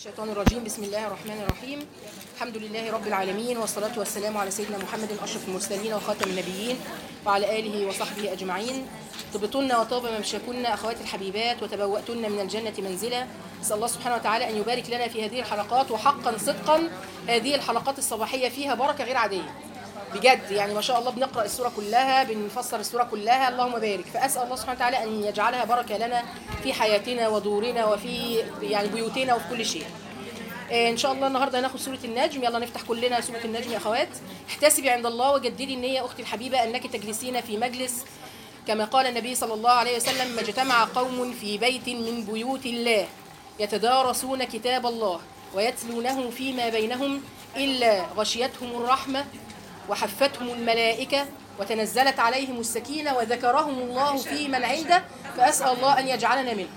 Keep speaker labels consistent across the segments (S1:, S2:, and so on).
S1: الشيطان الرجيم بسم الله الرحمن الرحيم الحمد لله رب العالمين والصلاة والسلام على سيدنا محمد أشرف المرسلين وخاتم النبيين وعلى آله وصحبه أجمعين طبتن وطاب ممشاكن أخواتي الحبيبات وتبوأتن من الجنة منزلا نسأل الله سبحانه وتعالى أن يبارك لنا في هذه الحلقات وحقا صدقا هذه الحلقات الصباحية فيها بركة غير عادية بجد يعني ما شاء الله بنقرأ السورة كلها بنفسر السورة كلها اللهم بارك فأسأل الله سبحانه وتعالى أن يجعلها بركة لنا في حياتنا ودورنا وفي يعني بيوتنا وفي كل شيء آه، ان شاء الله النهارده هناخد سوره النجم يلا نفتح كلنا سوره النجم يا اخوات احتسبي عند الله وجددي النيه اختي الحبيبه انك تجلسين في مجلس كما قال النبي صلى الله عليه وسلم ما اجتمع قوم في بيت من بيوت الله يتدارسون كتاب الله ويتلونه فيما بينهم الا غشيتهم الرحمه وحفتهم الملائكه وتنزلت عليهم السكينه وذكرهم الله في من عنده فاسال الله ان يجعلنا منهم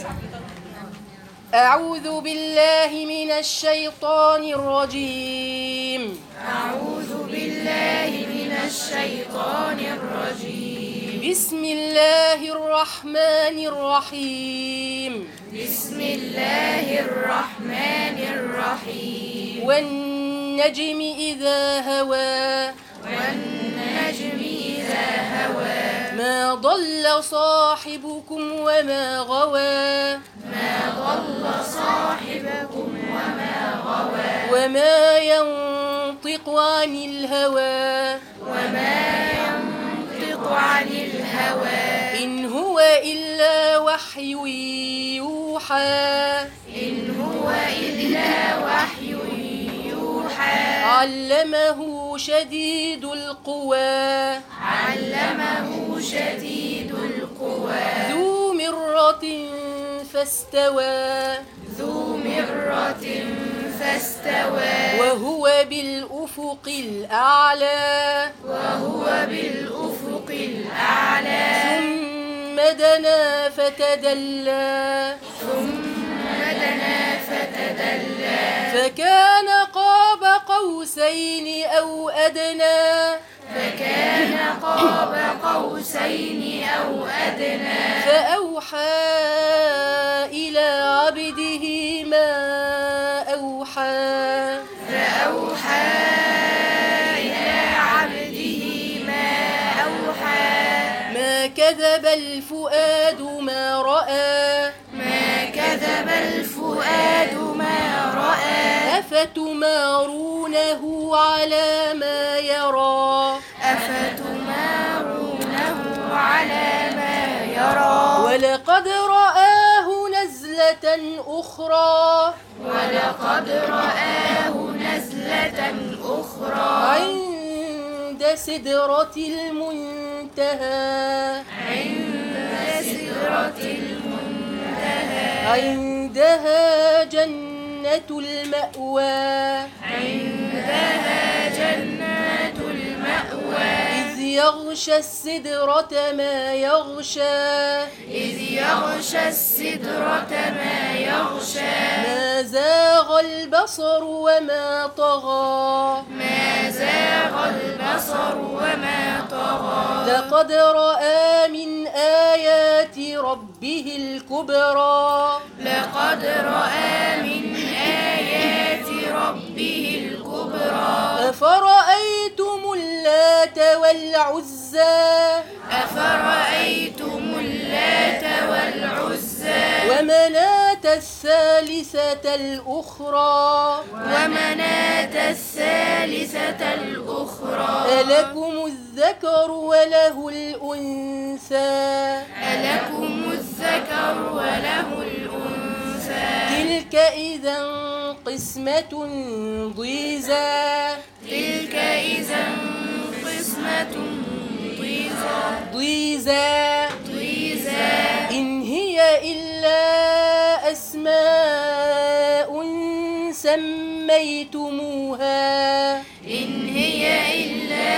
S1: أعوذ بالله من الشيطان الرجيم
S2: أعوذ بالله من الشيطان الرجيم
S1: بسم الله الرحمن الرحيم
S2: بسم الله الرحمن الرحيم
S1: والنجم إذا هوى
S2: والنجم إذا هوى
S1: ما ضل صاحبكم وما غوى
S2: ما ضل صاحبكم وما غوى
S1: وما ينطق عن الهوى
S2: وما ينطق عن الهوى
S1: إن هو إلا وحي يوحى
S2: إن هو إلا وحي يوحى
S1: علمه شديد القوى
S2: علمه شديد القوى
S1: ذو مرة فاستوى
S2: ذو مرة فاستوى
S1: وهو بالأفق الأعلى
S2: وهو بالأفق الأعلى
S1: ثم دنا فتدلى
S2: ثم دنا فتدلى
S1: فكان قاب قوسين أو أدنى
S2: فكان قاب قوسين أو أدنى
S1: فأوحى إلى عبده ما أوحى
S2: فأوحى إلى عبده ما أوحى
S1: ما كذب الفؤاد ما رأى
S2: ما كذب الفؤاد ما رأى
S1: أفتمارونه على ما يرى
S2: أفتمارونه على ما يرى
S1: ولقد رآه نزلة أخرى
S2: ولقد رآه نزلة أخرى
S1: عند سدرة المنتهى
S2: عند سدرة المنتهى
S1: عندها جنة المأوى
S2: عندها جنات المأوى
S1: إذ يغشى السدرة ما يغشى
S2: إذ يغشى السدرة ما يغشى
S1: ما زاغ البصر وما طغى
S2: ما زاغ البصر وما طغى
S1: لقد رأى من آيات ربه الكبرى
S2: لقد رأى من آيات ربه الكبرى
S1: أفرأيتم اللات والعزى
S2: أفرأيتم اللات والعزى
S1: ومناة الثالثة الأخرى
S2: ومناة الثالثة الأخرى
S1: ألكم الذكر وله الأنثى
S2: ألكم الذكر وله الأنثى
S1: تلك إذا قسمة ضيزى
S2: تلك إذا قسمة ضيزى
S1: ضيزى
S2: ضيزى
S1: إن هي إلا أسماء سميتموها
S2: إن هي إلا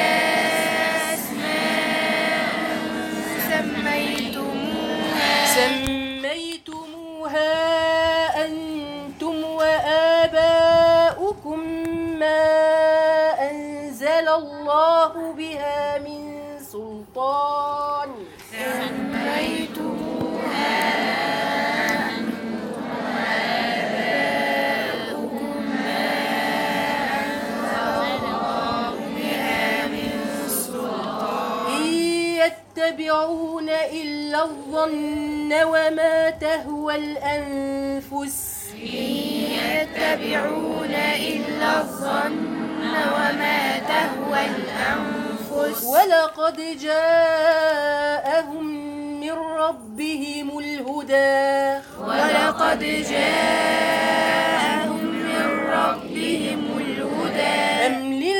S2: أسماء سميتموها
S1: سميتموها أنتم وآباؤكم ما أنزل الله بها من سلطان
S2: سميتموها
S1: يتبعون إلا الظن وما تهوى الأنفس
S2: يتبعون إلا الظن وما تهوى الأنفس
S1: ولقد جاءهم من ربهم الهدى
S2: ولقد جاءهم من ربهم الهدى
S1: أم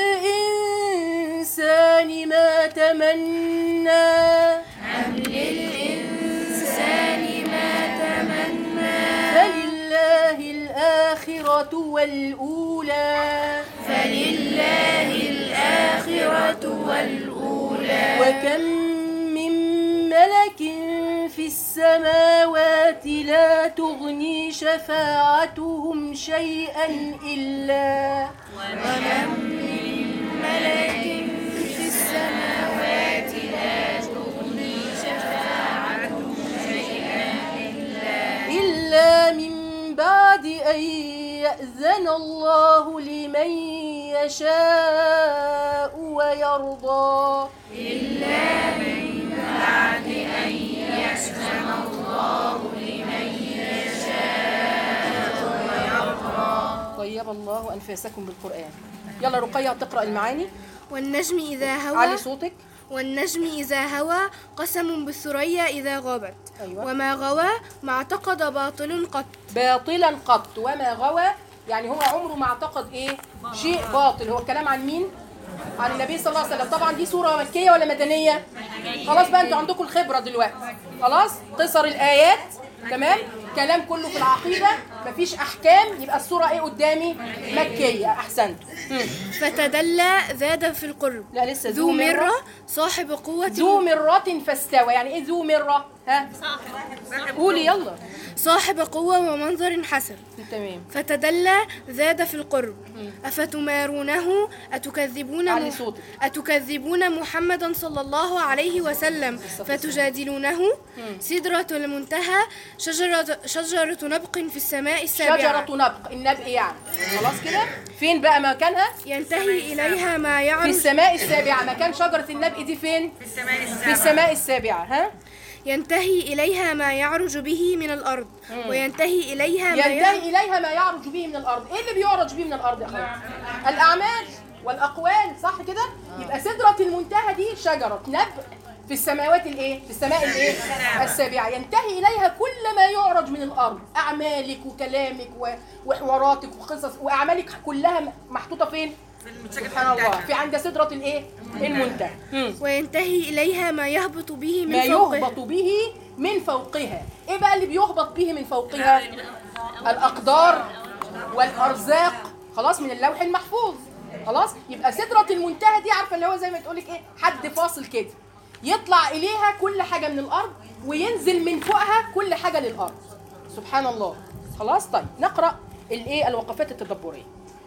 S1: للإنسان ما تمنى
S2: أم للإنسان ما تمنى
S1: فلله الآخرة والأولى
S2: فلله الآخرة والأولى
S1: وكم من ملك في السماوات لا تغني شفاعتهم شيئا إلا
S2: وكم من ملك في السماوات لا تغني شفاعتهم شيئا
S1: إلا من بعد أن يأذن الله لمن يشاء ويرضى
S2: إلا من بعد أن يأذن الله لمن يشاء ويرضى
S1: طيب الله أنفاسكم بالقرآن يلا رقية تقرأ المعاني
S3: والنجم إذا هوى
S1: علي صوتك
S3: والنجم إذا هوى قسم بالثريا إذا غابت
S1: أيوة.
S3: وما غوى ما اعتقد باطل قط
S1: باطلا قط وما غوى يعني هو عمره ما اعتقد ايه شيء باطل هو الكلام عن مين عن النبي صلى الله عليه وسلم طبعا دي سوره مكيه ولا مدنيه خلاص بقى انتوا عندكم الخبره دلوقتي خلاص قصر الايات تمام كلام كله في العقيده مفيش احكام يبقى السوره ايه قدامي مكيه احسنت مم.
S3: فتدلى زاد في القرب
S1: لا لسه
S3: ذو مرة صاحب قوة
S1: ذو مرة فاستوى يعني ايه ذو مرة ها قولي يلا
S3: صاحب قوة ومنظر حسن
S1: تمام
S3: فتدلى زاد في القرب أفتمارونه أتكذبون
S1: علي
S3: مح-
S1: صوتك.
S3: أتكذبون محمدا صلى الله عليه وسلم فتجادلونه سدرة المنتهى شجرة شجرة نبق في السماء السابعة
S1: شجرة نبق النبق يعني خلاص كده فين بقى مكانها
S3: ينتهي إليها ما
S1: في
S3: يعرج
S1: السماء السابعة مكان شجرة النبق دي فين في السماء السابعة في السماء السابعة ها
S3: ينتهي إليها ما يعرج به من الأرض وينتهي إليها ما يعرج
S1: ينتهي إليها ما يعرج به من الأرض إيه اللي بيعرج به من الأرض يا أخوان الأعمال والأقوال صح كده يبقى سدرة المنتهى دي شجرة نبق في السماوات الايه في السماء الايه السابعه ينتهي اليها كل ما يعرج من الارض اعمالك وكلامك و- وحواراتك وقصص واعمالك كلها محطوطه فين سبحان الله في عند سدره الايه المنتهى مم.
S3: وينتهي إليها ما يهبط به من
S1: ما
S3: فوقه
S1: يهبط به من فوقها ايه بقى اللي بيهبط به من فوقها الاقدار والارزاق خلاص من اللوح المحفوظ خلاص يبقى سدره المنتهى دي عارفه اللي هو زي ما تقولك ايه حد فاصل كده يطلع اليها كل حاجه من الارض وينزل من فوقها كل حاجه للارض سبحان الله خلاص طيب نقرا الايه الوقفات التدبريه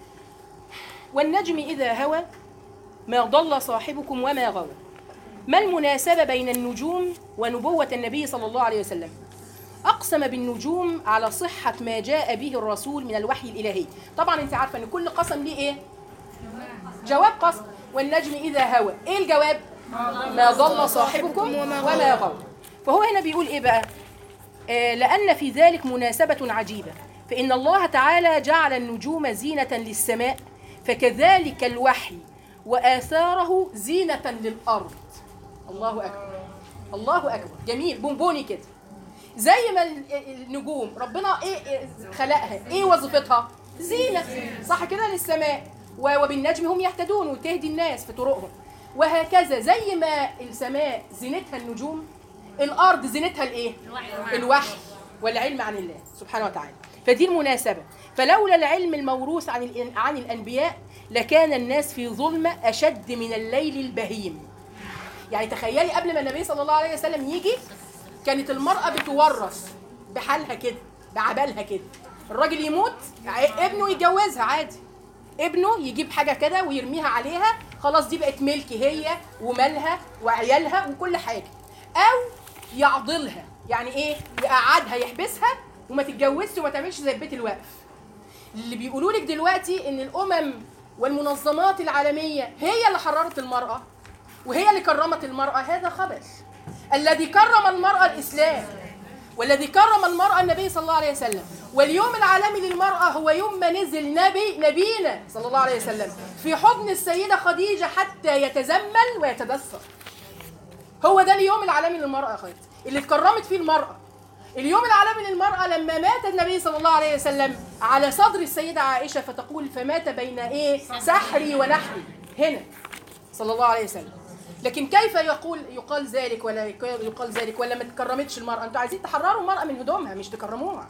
S1: والنجم اذا هوى ما ضل صاحبكم وما غوى ما المناسبة بين النجوم ونبوة النبي صلى الله عليه وسلم؟ أقسم بالنجوم على صحة ما جاء به الرسول من الوحي الإلهي طبعا أنت عارفة أن كل قسم ليه إيه؟ جواب قسم والنجم إذا هوى إيه الجواب؟ ما ضل صاحبكم وما غوى فهو هنا بيقول إيه بقى؟ آه، لأن في ذلك مناسبة عجيبة فإن الله تعالى جعل النجوم زينة للسماء فكذلك الوحي وآثاره زينة للأرض الله أكبر الله أكبر جميل بونبوني كده زي ما ال- النجوم ربنا إيه إيه خلقها إيه وظيفتها زينة صح كده للسماء و- وبالنجم هم يهتدون وتهدي الناس في طرقهم وهكذا زي ما السماء زينتها النجوم الارض زينتها الايه الوحي والعلم عن الله سبحانه وتعالى فدي المناسبه فلولا العلم الموروث عن الإن- عن الانبياء لكان الناس في ظلمه اشد من الليل البهيم يعني تخيلي قبل ما النبي صلى الله عليه وسلم يجي كانت المراه بتورث بحالها كده بعبالها كده الراجل يموت ع- ابنه يتجوزها عادي ابنه يجيب حاجه كده ويرميها عليها خلاص دي بقت ملك هي ومالها وعيالها وكل حاجه او يعضلها يعني ايه يقعدها يحبسها وما تتجوزش وما تعملش زي بيت الوقف اللي بيقولوا لك دلوقتي ان الامم والمنظمات العالميه هي اللي حررت المراه وهي اللي كرمت المراه هذا خبث الذي كرم المرأة الإسلام والذي كرم المرأة النبي صلى الله عليه وسلم واليوم العالمي للمرأة هو يوم ما نزل نبي نبينا صلى الله عليه وسلم في حضن السيدة خديجة حتى يتزمل ويتدثر هو ده اليوم العالمي للمرأة يا خالد اللي اتكرمت فيه المرأة اليوم العالمي للمرأة لما مات النبي صلى الله عليه وسلم على صدر السيدة عائشة فتقول فمات بين ايه سحري ونحري هنا صلى الله عليه وسلم لكن كيف يقول يقال ذلك ولا يقال ذلك ولا ما تكرمتش المرأة انتوا عايزين تحرروا المرأة من هدومها مش تكرموها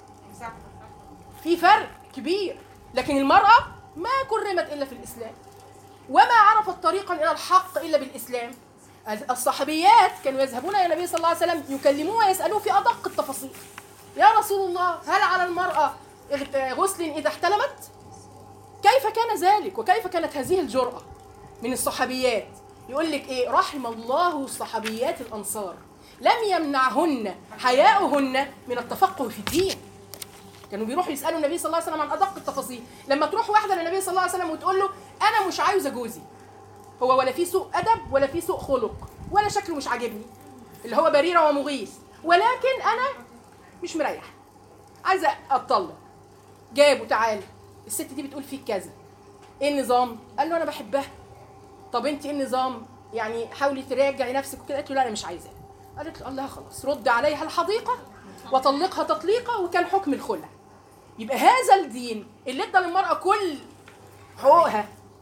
S1: في فرق كبير لكن المرأة ما كرمت إلا في الإسلام وما عرفت طريقا إلى الحق إلا بالإسلام الصحابيات كانوا يذهبون إلى النبي صلى الله عليه وسلم يكلموه ويسألوه في أدق التفاصيل يا رسول الله هل على المرأة اغت- غسل إذا احتلمت؟ كيف كان ذلك وكيف كانت هذه الجرأة من الصحابيات يقول لك ايه رحم الله الصحابيات الانصار لم يمنعهن حياؤهن من التفقه في الدين كانوا بيروحوا يسالوا النبي صلى الله عليه وسلم عن ادق التفاصيل لما تروح واحده للنبي صلى الله عليه وسلم وتقول له انا مش عايزه جوزي هو ولا في سوء ادب ولا في سوء خلق ولا شكله مش عاجبني اللي هو بريره ومغيث ولكن انا مش مريح عايزه اتطلق جاب وتعالى الست دي بتقول فيك كذا ايه النظام قال له انا بحبها طب انت ايه النظام يعني حاولي تراجعي نفسك وكده قالت له لا انا مش عايزاه قالت له الله خلاص رد عليها الحديقه وطلقها تطليقه وكان حكم الخلع يبقى هذا الدين اللي ادى للمراه كل حقوقها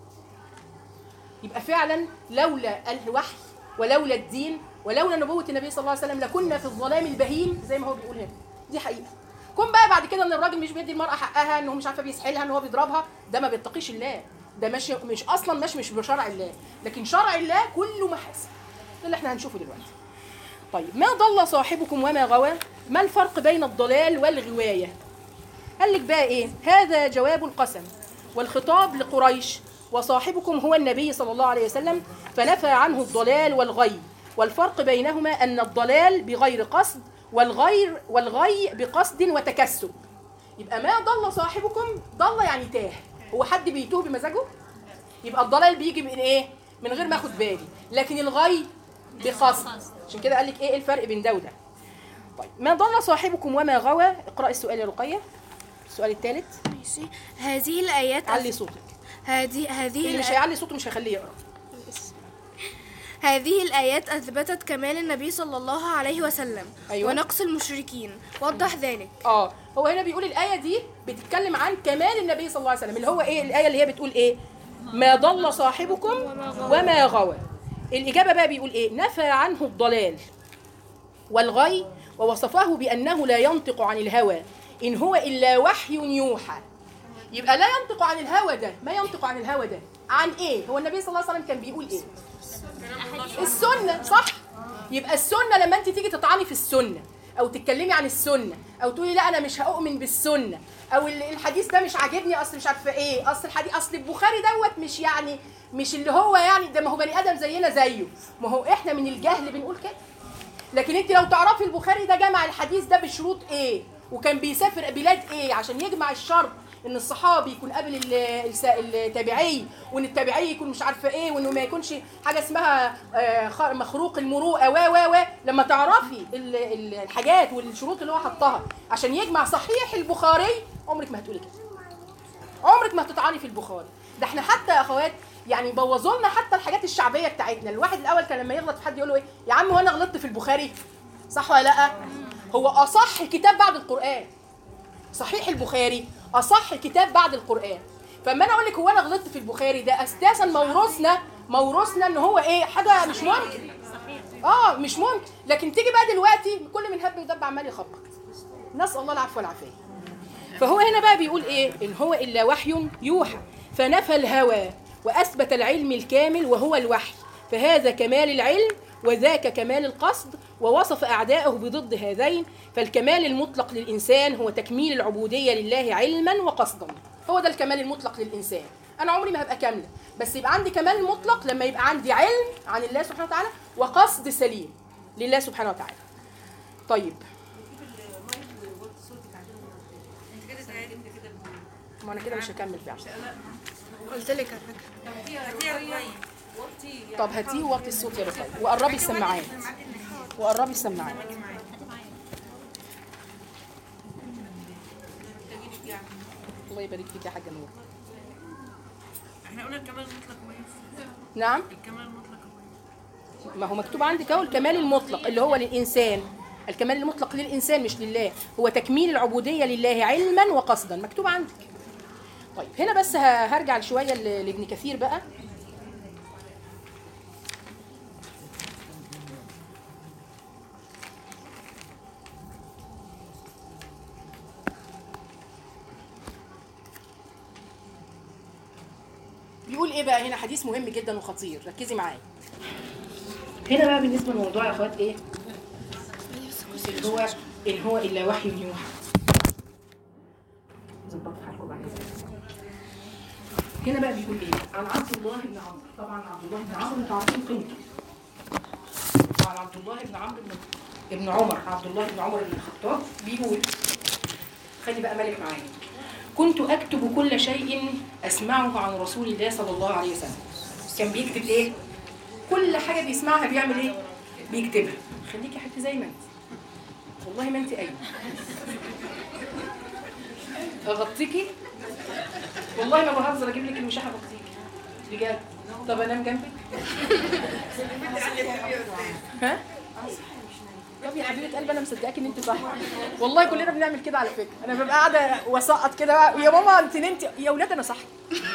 S1: يبقى فعلا لولا الوحي ولولا الدين ولولا نبوة النبي صلى الله عليه وسلم لكنا في الظلام البهيم زي ما هو بيقول هنا دي حقيقة كون بقى بعد كده ان الراجل مش بيدي المرأة حقها ان هو مش عارفة بيسحلها ان هو بيضربها ده ما بيتقيش الله ده مش مش اصلا مش مش بشرع الله لكن شرع الله كله محاسن ده اللي احنا هنشوفه دلوقتي طيب ما ضل صاحبكم وما غوى ما الفرق بين الضلال والغواية قال لك بقى ايه هذا جواب القسم والخطاب لقريش وصاحبكم هو النبي صلى الله عليه وسلم فنفى عنه الضلال والغي والفرق بينهما ان الضلال بغير قصد والغير والغي بقصد وتكسب يبقى ما ضل صاحبكم ضل يعني تاه هو حد بيتوه بمزاجه يبقى الضلال بيجي من ايه من غير ما اخد بالي لكن الغي بقصد عشان كده قال لك ايه الفرق بين ده وده طيب ما ضل صاحبكم وما غوى اقرأ السؤال يا رقية السؤال الثالث
S3: ماشي هذه الآيات
S1: علي صوتك
S3: هذه هذه
S1: اللي مش
S3: الآ-
S1: هيعلي صوته مش هيخليه يقرا
S3: هذه الآيات أثبتت كمال النبي صلى الله عليه وسلم
S1: أيوة.
S3: ونقص المشركين وضح ذلك
S1: اه هو هنا بيقول الايه دي بتتكلم عن كمال النبي صلى الله عليه وسلم اللي هو ايه الايه اللي هي بتقول ايه ما ضل صاحبكم وما غوى الاجابه بقى بيقول ايه نفى عنه الضلال والغي ووصفه بانه لا ينطق عن الهوى ان هو الا وحي يوحى يبقى لا ينطق عن الهوى ده ما ينطق عن الهوى ده عن ايه هو النبي صلى الله عليه وسلم كان بيقول ايه السنه صح يبقى السنه لما انت تيجي تطعني في السنه او تتكلمي عن السنه او تقولي لا انا مش هؤمن بالسنه او ال- الحديث ده مش عاجبني اصل مش عارفه ايه اصل الحديث اصل البخاري دوت مش يعني مش اللي هو يعني ده ما هو بني ادم زينا زيه ما هو احنا من الجهل بنقول كده لكن انت لو تعرفي البخاري ده جمع الحديث ده بشروط ايه وكان بيسافر بلاد ايه عشان يجمع الشرط ان الصحابي يكون قبل ال- الس- التابعي وان التابعي يكون مش عارفه ايه وانه ما يكونش حاجه اسمها آه، خ- مخروق المروءه و و و لما تعرفي ال- ال- الحاجات والشروط اللي هو حطها عشان يجمع صحيح البخاري عمرك ما هتقولي كده عمرك ما هتطعني في البخاري ده احنا حتى يا اخوات يعني بوظوا لنا حتى الحاجات الشعبيه بتاعتنا الواحد الاول كان لما يغلط في حد يقول له ايه يا عم وانا غلطت في البخاري صح ولا لا هو اصح كتاب بعد القران صحيح البخاري اصح كتاب بعد القران فاما انا اقول لك هو انا غلطت في البخاري ده اساسا موروثنا موروثنا ان هو ايه حاجه مش ممكن اه مش ممكن لكن تيجي بقى دلوقتي كل من هب ودب عمال يخبط نسال الله العفو والعافيه فهو هنا بقى بيقول ايه ان هو الا وحي يوحى فنفى الهوى واثبت العلم الكامل وهو الوحي فهذا كمال العلم وذاك كمال القصد ووصف اعداءه بضد هذين فالكمال المطلق للانسان هو تكميل العبوديه لله علما وقصدا هو ده الكمال المطلق للانسان انا عمري ما هبقى كامله بس يبقى عندي كمال مطلق لما يبقى عندي علم عن الله سبحانه وتعالى وقصد سليم لله سبحانه وتعالى طيب ما انا كده مش هكمل فعلا
S3: قلت لك على فكرة
S1: طب هاتيه ووطي الصوت يا رقية وقربي السماعات وقربي السماعات الله يبارك فيك يا حاجه نور
S2: احنا قلنا الكمال المطلق وين
S1: نعم
S2: الكمال المطلق وين
S1: ما هو مكتوب عندك اهو الكمال المطلق اللي هو للانسان الكمال المطلق للانسان مش لله هو تكميل العبوديه لله علما وقصدا مكتوب عندك طيب هنا بس ه- هرجع شويه ل- لابن كثير بقى بيقول ايه بقى هنا حديث مهم جدا وخطير ركزي معايا هنا بقى بالنسبه لموضوع يا اخوات ايه اللي هو اللي هو الا وحي يوحى ظبطوا حالكم بعد كده. هنا بقى بيقول ايه عن عبد الله بن عمرو طبعا عبد الله بن عمرو انتوا عارفين قيمته عن عبد الله بن عمرو بن ابن عمر عبد الله بن عمر بن الخطاب بيقول خلي بقى مالك معايا كنت اكتب كل شيء اسمعه عن رسول الله صلى الله عليه وسلم كان بيكتب ايه كل حاجه بيسمعها بيعمل ايه بيكتبها خليكي حتى زي ما انت والله ما انت ايوه اغطيكي والله ما بهزر اجيب لك المشاحه اغطيكي بجد طب انام جنبك ها طب يا حبيبه قلبي انا مصدقاك ان انت صح والله كلنا بنعمل كده على فكره انا ببقى قاعده واسقط كده بقى، يا ماما انت نمتي يا اولاد انا صح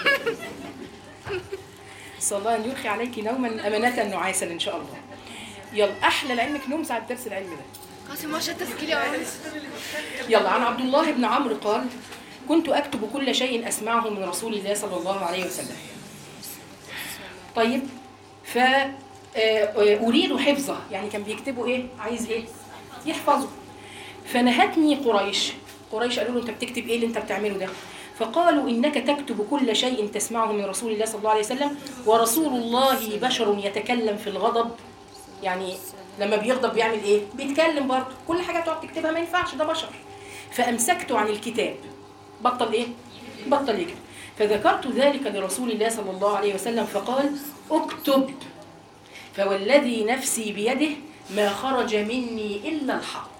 S1: صلى الله ان يرخي عليك نوما امانه نعاسا ان شاء الله يلا احلى لعلمك نوم ساعه درس العلم ده
S3: قاسم ما شتت كلي عمري
S1: يلا عن عبد الله بن عمرو قال كنت أكتب كل شيء أسمعه من رسول الله صلى الله عليه وسلم طيب ف آه، أريد حفظه يعني كان بيكتبوا إيه عايز إيه يحفظه فنهتني قريش قريش قالوا له أنت بتكتب إيه اللي أنت بتعمله ده فقالوا إنك تكتب كل شيء تسمعه من رسول الله صلى الله عليه وسلم ورسول الله بشر يتكلم في الغضب يعني لما بيغضب بيعمل ايه بيتكلم برضه كل حاجه تقعد تكتبها ما ينفعش ده بشر فامسكت عن الكتاب بطل ايه بطل يكتب فذكرت ذلك لرسول الله صلى الله عليه وسلم فقال اكتب فوالذي نفسي بيده ما خرج مني الا الحق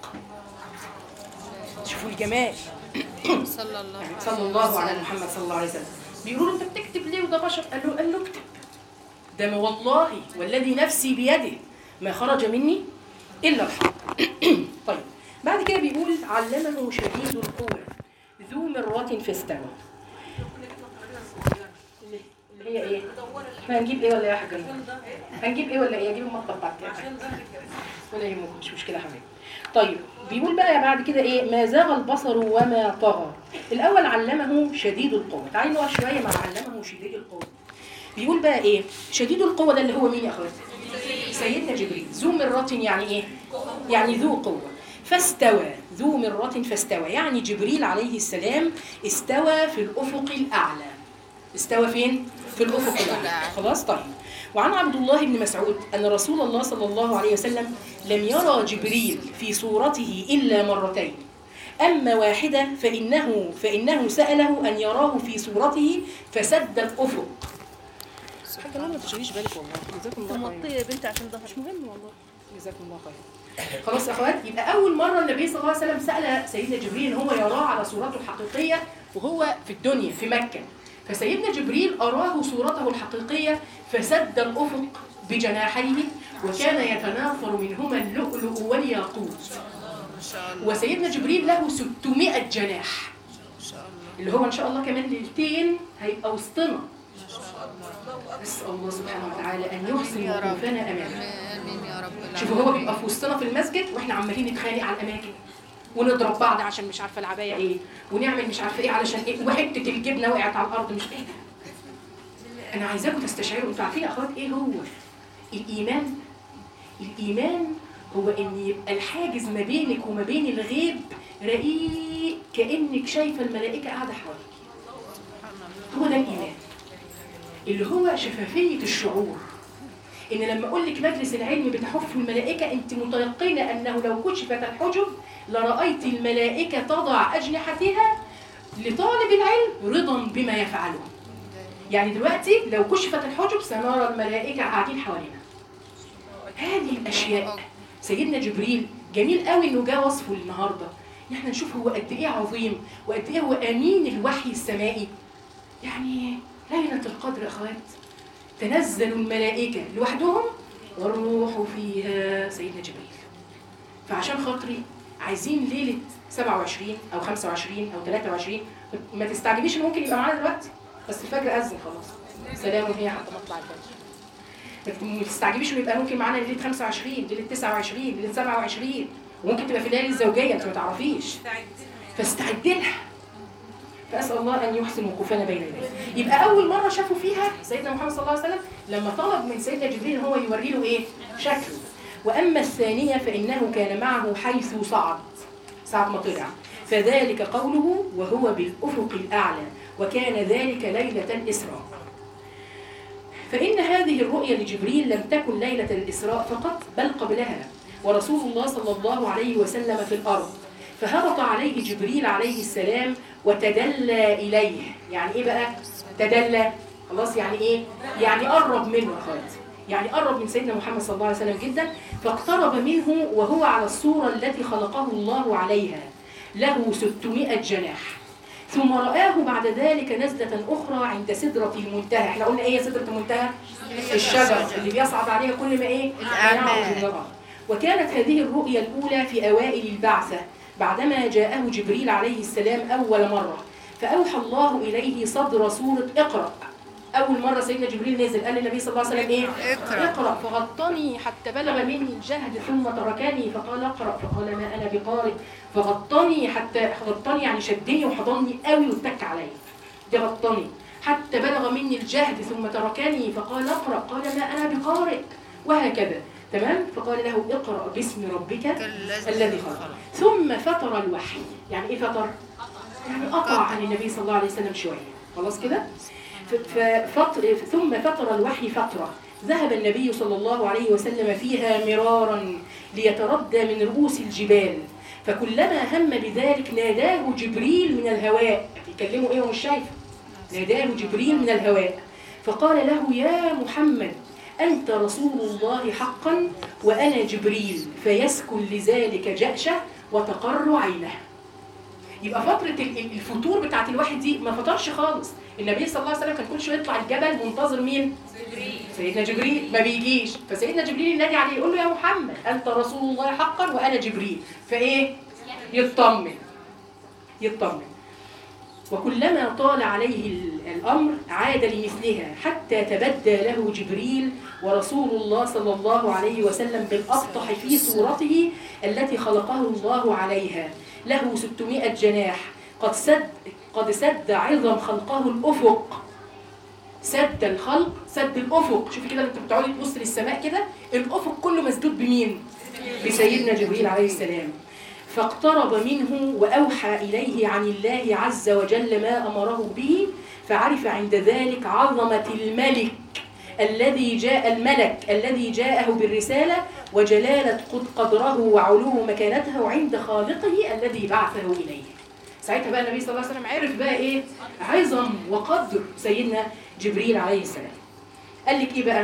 S1: شوفوا الجمال
S4: صلى الله عليه
S1: صلى الله على محمد صلى الله عليه وسلم بيقولوا له انت بتكتب ليه وده بشر قال له قال له اكتب ده ما والله والذي نفسي بيده ما خرج مني الا الحق طيب بعد كده بيقول علمه شديد القوة ذو مرة فاستوى اللي اللي هي ايه؟ احنا هنجيب ايه ولا ايه يا حاج نور؟ هنجيب ايه ولا ايه؟ هجيب المطبخ بتاعتي يا حاج. ولا يهمكم مش مشكلة يا حبيبي طيب بيقول بقى بعد كده ايه ما زاغ البصر وما طغى الاول علمه شديد القوة تعالي نقف شوية مع علمه شديد القوة بيقول بقى ايه شديد القوة ده اللي هو مين يا اخواتي سيدنا جبريل ذو مرة يعني ايه يعني ذو قوة فاستوى ذو مرة فاستوى يعني جبريل عليه السلام استوى في الأفق الأعلى استوى فين؟ في الأفق الأعلى خلاص طيب وعن عبد الله بن مسعود أن رسول الله صلى الله عليه وسلم لم يرى جبريل في صورته إلا مرتين أما واحدة فإنه فإنه سأله أن يراه في صورته فسد الأفق حاجة ما تشغليش بالك والله جزاكم الله خير
S4: مطيه يا بنتي عشان ظهرك
S1: مش مهم والله جزاكم الله خير خلاص يا اخوات يبقى اول مره النبي صلى الله عليه وسلم سال سيدنا جبريل ان هو يراه على صورته الحقيقيه وهو في الدنيا في مكه فسيدنا جبريل اراه صورته الحقيقيه فسد الافق بجناحيه وكان يتناثر منهما اللؤلؤ والياقوت وسيدنا جبريل له 600 جناح اللي هو ان شاء الله كمان ليلتين هيبقى وسطنا نسال الله سبحانه وتعالى ان يحسن وقوفنا امامه
S4: امين يا رب العالمين
S1: شوفوا هو بيبقى في وسطنا في المسجد واحنا عمالين نتخانق على الاماكن ونضرب بعض عشان مش عارفه العبايه ايه ونعمل مش عارفه ايه علشان ايه وحته الجبنه وقعت على الارض مش ايه ده انا عايزاكم تستشعروا انتوا عارفين يا اخوات ايه هو الايمان الايمان هو ان يبقى الحاجز ما بينك وما بين الغيب رقيق كانك شايفه الملائكه قاعده حواليك هو ده الايمان اللي هو شفافيه الشعور ان لما اقول لك مجلس العلم بتحف الملائكه انت متيقنه انه لو كشفت الحجب لرايت الملائكه تضع اجنحتها لطالب العلم رضا بما يفعله يعني دلوقتي لو كشفت الحجب سنرى الملائكه قاعدين حوالينا هذه الاشياء سيدنا جبريل جميل قوي انه جاء وصفه النهارده ان احنا نشوف هو قد ايه عظيم وقد ايه هو امين الوحي السمائي يعني ليله القدر يا اخوات تنزل الملائكه لوحدهم والروح فيها سيدنا جبريل فعشان خاطري عايزين ليله 27 او 25 او 23 ما تستعجبيش ان ممكن يبقى معانا دلوقتي بس الفجر اذن خلاص سلام هي حتى مطلع الفجر لكن ما تستعجبيش انه يبقى ممكن معانا ليله 25 ليله 29 ليله 27 وممكن تبقى في الليالي الزوجيه انت ما تعرفيش فاستعدي لها فاسال الله ان يحسن وقوفنا بين يديه يبقى اول مره شافوا فيها سيدنا محمد صلى الله عليه وسلم لما طلب من سيدنا جبريل ان هو يوري له ايه شكله واما الثانيه فانه كان معه حيث صعد ساعه ما طلع فذلك قوله وهو بالافق الاعلى وكان ذلك ليله الاسراء فإن هذه الرؤيا لجبريل لم تكن ليلة الإسراء فقط بل قبلها ورسول الله صلى الله عليه وسلم في الأرض فهبط عليه جبريل عليه السلام وتدلى إليه يعني إيه بقى تدلى خلاص يعني إيه يعني قرب منه أخوات يعني قرب من سيدنا محمد صلى الله عليه وسلم جدا فاقترب منه وهو على الصورة التي خلقه الله عليها له 600 جناح ثم رآه بعد ذلك نزلة أخرى عند سدرة المنتهى احنا قلنا ايه سدرة المنتهى الشجر اللي بيصعد عليها كل ما ايه يعرج من الأرض وكانت هذه الرؤيا الأولى في أوائل البعثة بعدما جاءه جبريل عليه السلام أول مرة فأوحى الله إليه صدر سورة اقرأ أول مرة سيدنا جبريل نزل قال للنبي صلى الله عليه وسلم إيه؟
S4: اقرأ.
S1: اقرأ فغطني حتى بلغ مني الجهد ثم تركني فقال اقرأ فقال ما أنا بقارئ فغطني حتى غطني يعني شدني وحضني قوي واتك عليا ده غطني حتى بلغ مني الجهد ثم تركني فقال اقرأ قال ما أنا بقارئ وهكذا تمام فقال له اقرأ باسم ربك الذي خلق ثم فطر الوحي يعني ايه فطر؟ يعني قطع عن النبي صلى الله عليه وسلم شوية خلاص كده؟ ف- ففطر ثم فطر الوحي فترة ذهب النبي صلى الله عليه وسلم فيها مرارا ليتردى من رؤوس الجبال فكلما هم بذلك ناداه جبريل من الهواء بيكلمه ايه ومش شايفه ناداه جبريل من الهواء فقال له يا محمد أنت رسول الله حقا وأنا جبريل فيسكن لذلك جأشه وتقر عينه يبقى فترة ال- ال- الفتور بتاعت الواحد دي ما فطرش خالص النبي صلى الله عليه وسلم كان كل شوية يطلع الجبل منتظر مين؟ سيدنا جبريل ما بيجيش فسيدنا جبريل ينادي عليه يقول له يا محمد أنت رسول الله حقا وأنا جبريل فإيه؟ يطمن يطمن وكلما طال عليه ال- الأمر عاد لمثلها حتى تبدى له جبريل ورسول الله صلى الله عليه وسلم بالأبطح في صورته التي خلقه الله عليها له 600 جناح قد سد قد سد عظم خلقه الأفق سد الخلق سد الأفق شوفي كده انت بتقعدي تبص للسماء كده الأفق كله مسدود بمين؟ بسيدنا جبريل عليه السلام فاقترب منه وأوحى إليه عن الله عز وجل ما أمره به فعرف عند ذلك عظمة الملك الذي جاء الملك الذي جاءه بالرسالة وجلالة قد قدره وعلو مكانته عند خالقه الذي بعثه إليه ساعتها بقى النبي صلى الله عليه وسلم عرف بقى ايه عظم وقدر سيدنا جبريل عليه السلام قال لك ايه بقى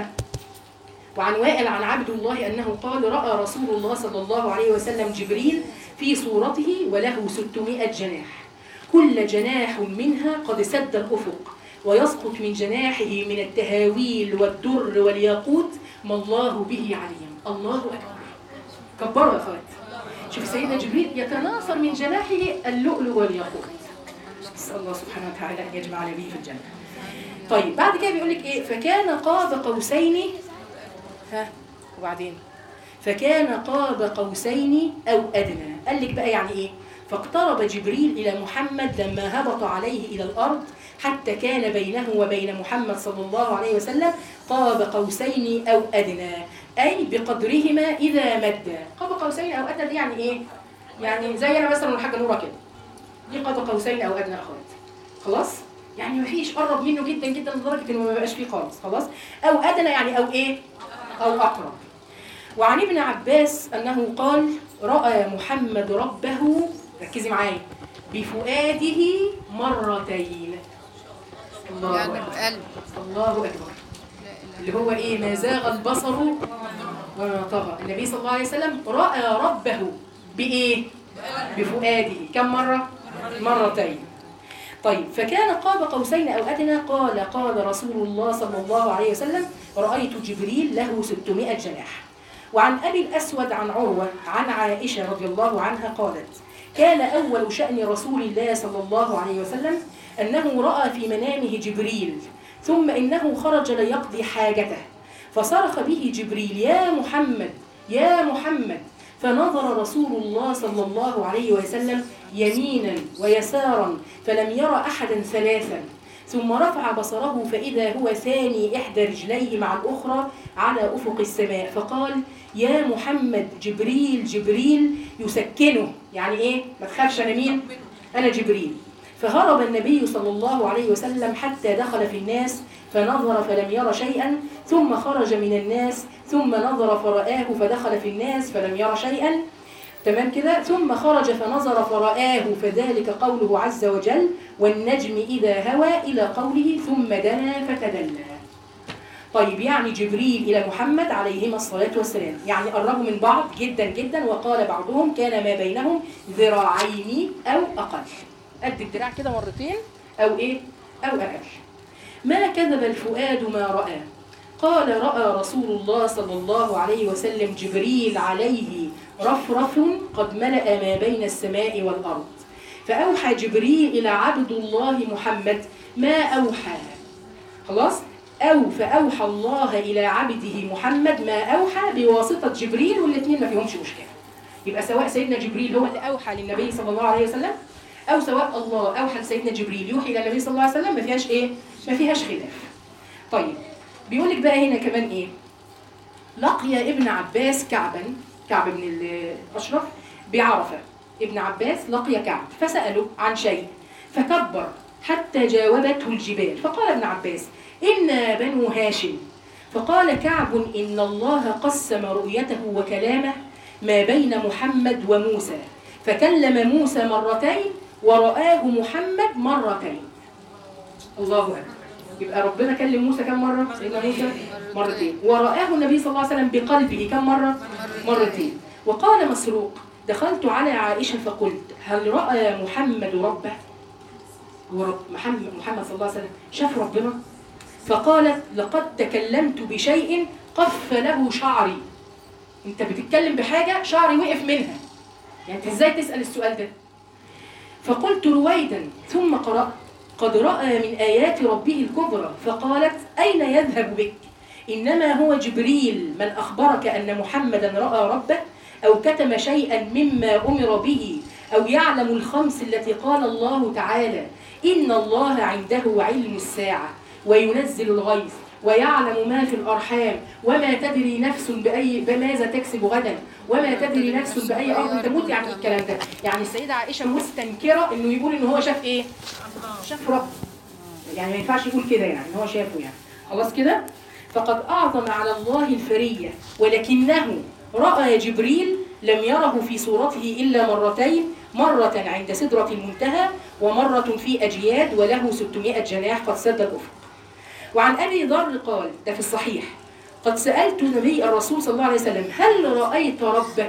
S1: وعن وائل عن عبد الله أنه قال رأى رسول الله صلى الله عليه وسلم جبريل في صورته وله 600 جناح كل جناح منها قد سد الأفق ويسقط من جناحه من التهاويل والدر والياقوت ما الله به عليم الله أكبر كبروا يا أخوات شوف سيدنا جبريل يتناثر من جناحه اللؤلؤ والياقوت نسأل الله سبحانه وتعالى أن يجمعنا به في الجنة طيب بعد كده بيقول لك إيه فكان قاب قوسين ها وبعدين فكان قاب قوسين أو أدنى قال لك بقى يعني إيه فاقترب جبريل إلى محمد لما هبط عليه إلى الأرض حتى كان بينه وبين محمد صلى الله عليه وسلم قاب قوسين أو أدنى أي بقدرهما إذا مدا قاب قوسين أو أدنى دي يعني إيه؟ يعني زي أنا مثلا والحاجة نورة كده دي قاب قوسين أو أدنى أخوات خلاص؟ يعني مفيش قرب منه جدا جدا لدرجة إنه ما بقاش فيه خالص خلاص؟ أو أدنى يعني أو إيه؟ أو أقرب وعن ابن عباس أنه قال رأى محمد ربه ركزي معايا بفؤاده مرتين الله
S4: يعني
S1: أكبر
S4: بقلب
S1: الله أكبر اللي هو إيه ما زاغ البصر وما طغى النبي صلى الله عليه وسلم رأى ربه بإيه؟ بفؤاده كم مرة؟ مرتين طيب فكان قاب قوسين أو أدنى قال قال رسول الله صلى الله عليه وسلم رأيت جبريل له 600 جناح وعن أبي الأسود عن عروة عن عائشة رضي الله عنها قالت كان أول شأن رسول الله صلى الله عليه وسلم أنه رأى في منامه جبريل ثم إنه خرج ليقضي حاجته فصرخ به جبريل يا محمد يا محمد فنظر رسول الله صلى الله عليه وسلم يمينا ويسارا فلم ير أحدا ثلاثا ثم رفع بصره فإذا هو ثاني إحدى رجليه مع الأخرى على أفق السماء فقال يا محمد جبريل جبريل يسكنه يعني إيه؟ ما تخافش أنا مين؟ أنا جبريل فهرب النبي صلى الله عليه وسلم حتى دخل في الناس فنظر فلم ير شيئا ثم خرج من الناس ثم نظر فرآه فدخل في الناس فلم ير شيئا تمام كده ثم خرج فنظر فرآه فذلك قوله عز وجل والنجم إذا هوى إلى قوله ثم دنا فتدلى طيب يعني جبريل إلى محمد عليهما الصلاة والسلام يعني قربوا من بعض جدا جدا وقال بعضهم كان ما بينهم ذراعين أو أقل قد الدراع كده مرتين أو إيه أو أقل ما كذب الفؤاد ما رأى قال رأى رسول الله صلى الله عليه وسلم جبريل عليه رفرف قد ملأ ما بين السماء والأرض فأوحى جبريل إلى عبد الله محمد ما أوحى خلاص أو فأوحى الله إلى عبده محمد ما أوحى بواسطة جبريل والاثنين ما فيهمش مشكلة يبقى سواء سيدنا جبريل هو اللي أوحى للنبي صلى الله عليه وسلم أو سواء الله أوحى لسيدنا جبريل يوحي إلى النبي صلى الله عليه وسلم ما فيهاش إيه؟ ما فيهاش خلاف طيب بيقول لك بقى هنا كمان إيه؟ لقي ابن عباس كعبا كعب بن الأشرف بعرفة ابن عباس لقي كعب فسأله عن شيء فكبر حتى جاوبته الجبال فقال ابن عباس إنا بنو هاشم فقال كعب إن الله قسم رؤيته وكلامه ما بين محمد وموسى فكلم موسى مرتين ورآه محمد مرتين الله أكبر يبقى ربنا كلم موسى كم مرة؟ سيدنا موسى مرتين ورآه النبي صلى الله عليه وسلم بقلبه كم مرة؟ مرتين وقال مسروق دخلت على عائشة فقلت هل رأى محمد ربه؟ هو رب محمد محمد صلى الله عليه وسلم شاف ربنا؟ فقالت لقد تكلمت بشيء قف له شعري انت بتتكلم بحاجة شعري وقف منها يعني انت ازاي تسأل السؤال ده فقلت رويدا ثم قرأت قد رأى من آيات ربه الكبرى فقالت أين يذهب بك إنما هو جبريل من أخبرك أن محمدا رأى ربه أو كتم شيئا مما أمر به أو يعلم الخمس التي قال الله تعالى إن الله عنده علم الساعة وينزل الغيث ويعلم ما في الأرحام وما تدري نفس بأي بماذا تكسب غدا وما تدري نفس بأي أرض تموت يعني الكلام ده يعني السيدة عائشة مستنكرة إنه يقول إن هو شاف إيه؟ شاف رب يعني ما ينفعش يقول كده يعني إن هو شافه يعني خلاص كده؟ فقد أعظم على الله الفرية ولكنه رأى جبريل لم يره في صورته إلا مرتين مرة عند سدرة المنتهى ومرة في أجياد وله 600 جناح قد سد الأفق وعن أبي ذر قال ده في الصحيح قد سألت النبي الرسول صلى الله عليه وسلم هل رأيت ربك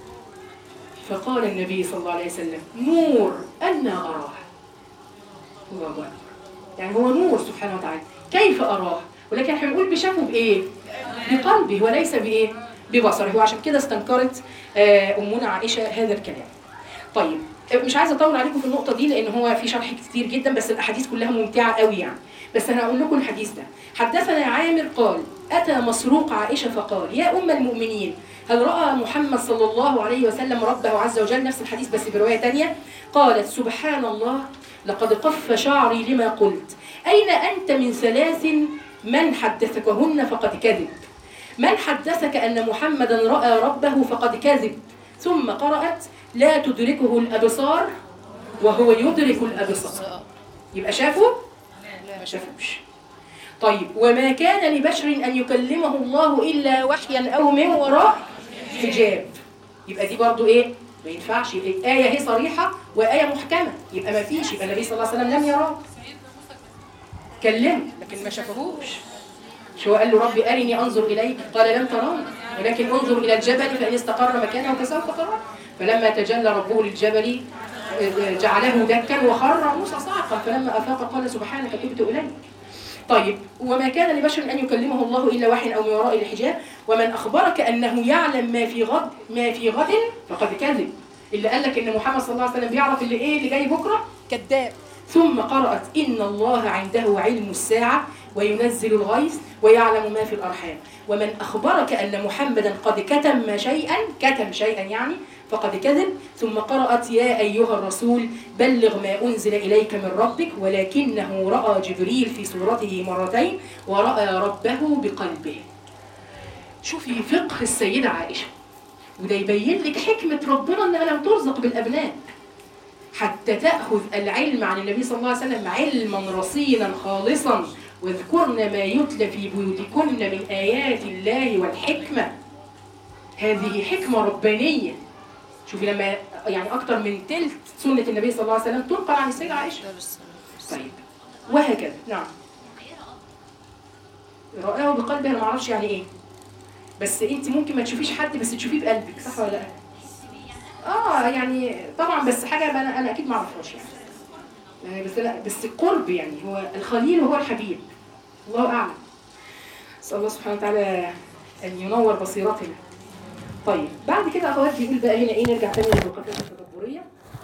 S1: فقال النبي صلى الله عليه وسلم نور أنا أراه الله أكبر يعني هو نور سبحانه وتعالى كيف أراه ولكن احنا بنقول بشافه بإيه بقلبه وليس بإيه ببصره وعشان كده استنكرت آه، أمنا عائشة هذا الكلام طيب مش عايزه اطول عليكم في النقطه دي لان هو في شرح كتير جدا بس الاحاديث كلها ممتعه قوي يعني بس انا هقول لكم الحديث ده حدثنا عامر قال اتى مسروق عائشه فقال يا ام المؤمنين هل راى محمد صلى الله عليه وسلم ربه عز وجل نفس الحديث بس بروايه تانية قالت سبحان الله لقد قف شعري لما قلت اين انت من ثلاث من حدثكهن فقد كذب من حدثك ان محمدا راى ربه فقد كذب ثم قرات لا تدركه الابصار وهو يدرك الابصار يبقى شافه ما شافوش طيب وما كان لبشر ان يكلمه الله الا وحيا او من وراء حجاب يبقى دي برضو ايه ما ينفعش يبقى آية هي صريحة وآية محكمة يبقى ما فيش يبقى النبي صلى الله عليه وسلم لم يراه كلمه لكن ما شافهوش شو قال له ربي أرني أنظر إليك قال لم تراني ولكن انظر الى الجبل فان استقر مكانه فسوف تراه فلما تجلى ربه للجبل آه، جعله دكا وخر موسى صعقا فلما افاق قال سبحانك تبت اليك طيب وما كان لبشر ان يكلمه الله الا وحي او من وراء الحجاب ومن اخبرك انه يعلم ما في غد ما في غد فقد كذب اللي قال لك ان محمد صلى الله عليه وسلم بيعرف اللي ايه اللي جاي بكره كذاب ثم قرات ان الله عنده علم الساعه وينزل الغيث ويعلم ما في الارحام ومن اخبرك ان محمدا قد كتم شيئا كتم شيئا يعني فقد كذب ثم قرأت يا أيها الرسول بلغ ما أنزل إليك من ربك ولكنه رأى جبريل في صورته مرتين ورأى ربه بقلبه شوفي فقه السيدة عائشة وده يبين لك حكمة ربنا أنها لم ترزق بالأبناء حتى تأخذ العلم عن النبي صلى الله عليه وسلم علما رصينا خالصا واذكرن ما يتلى في بيوتكن من آيات الله والحكمة هذه حكمة ربانية شوفي لما يعني أكتر من تلت سنة النبي صلى الله عليه وسلم تنقل عن السيدة عائشة طيب وهكذا نعم رآه بقلبه انا ما اعرفش يعني ايه بس انت ممكن ما تشوفيش حد بس تشوفيه بقلبك صح ولا لا اه يعني طبعا بس حاجه بقى انا انا اكيد ما اعرفهاش يعني. يعني بس لا بس القرب يعني هو الخليل هو الحبيب الله اعلم نسال الله سبحانه وتعالى ان ينور بصيرتنا طيب بعد كده اخوات بيقول بقى هنا ايه نرجع تاني للوقفات التدبريه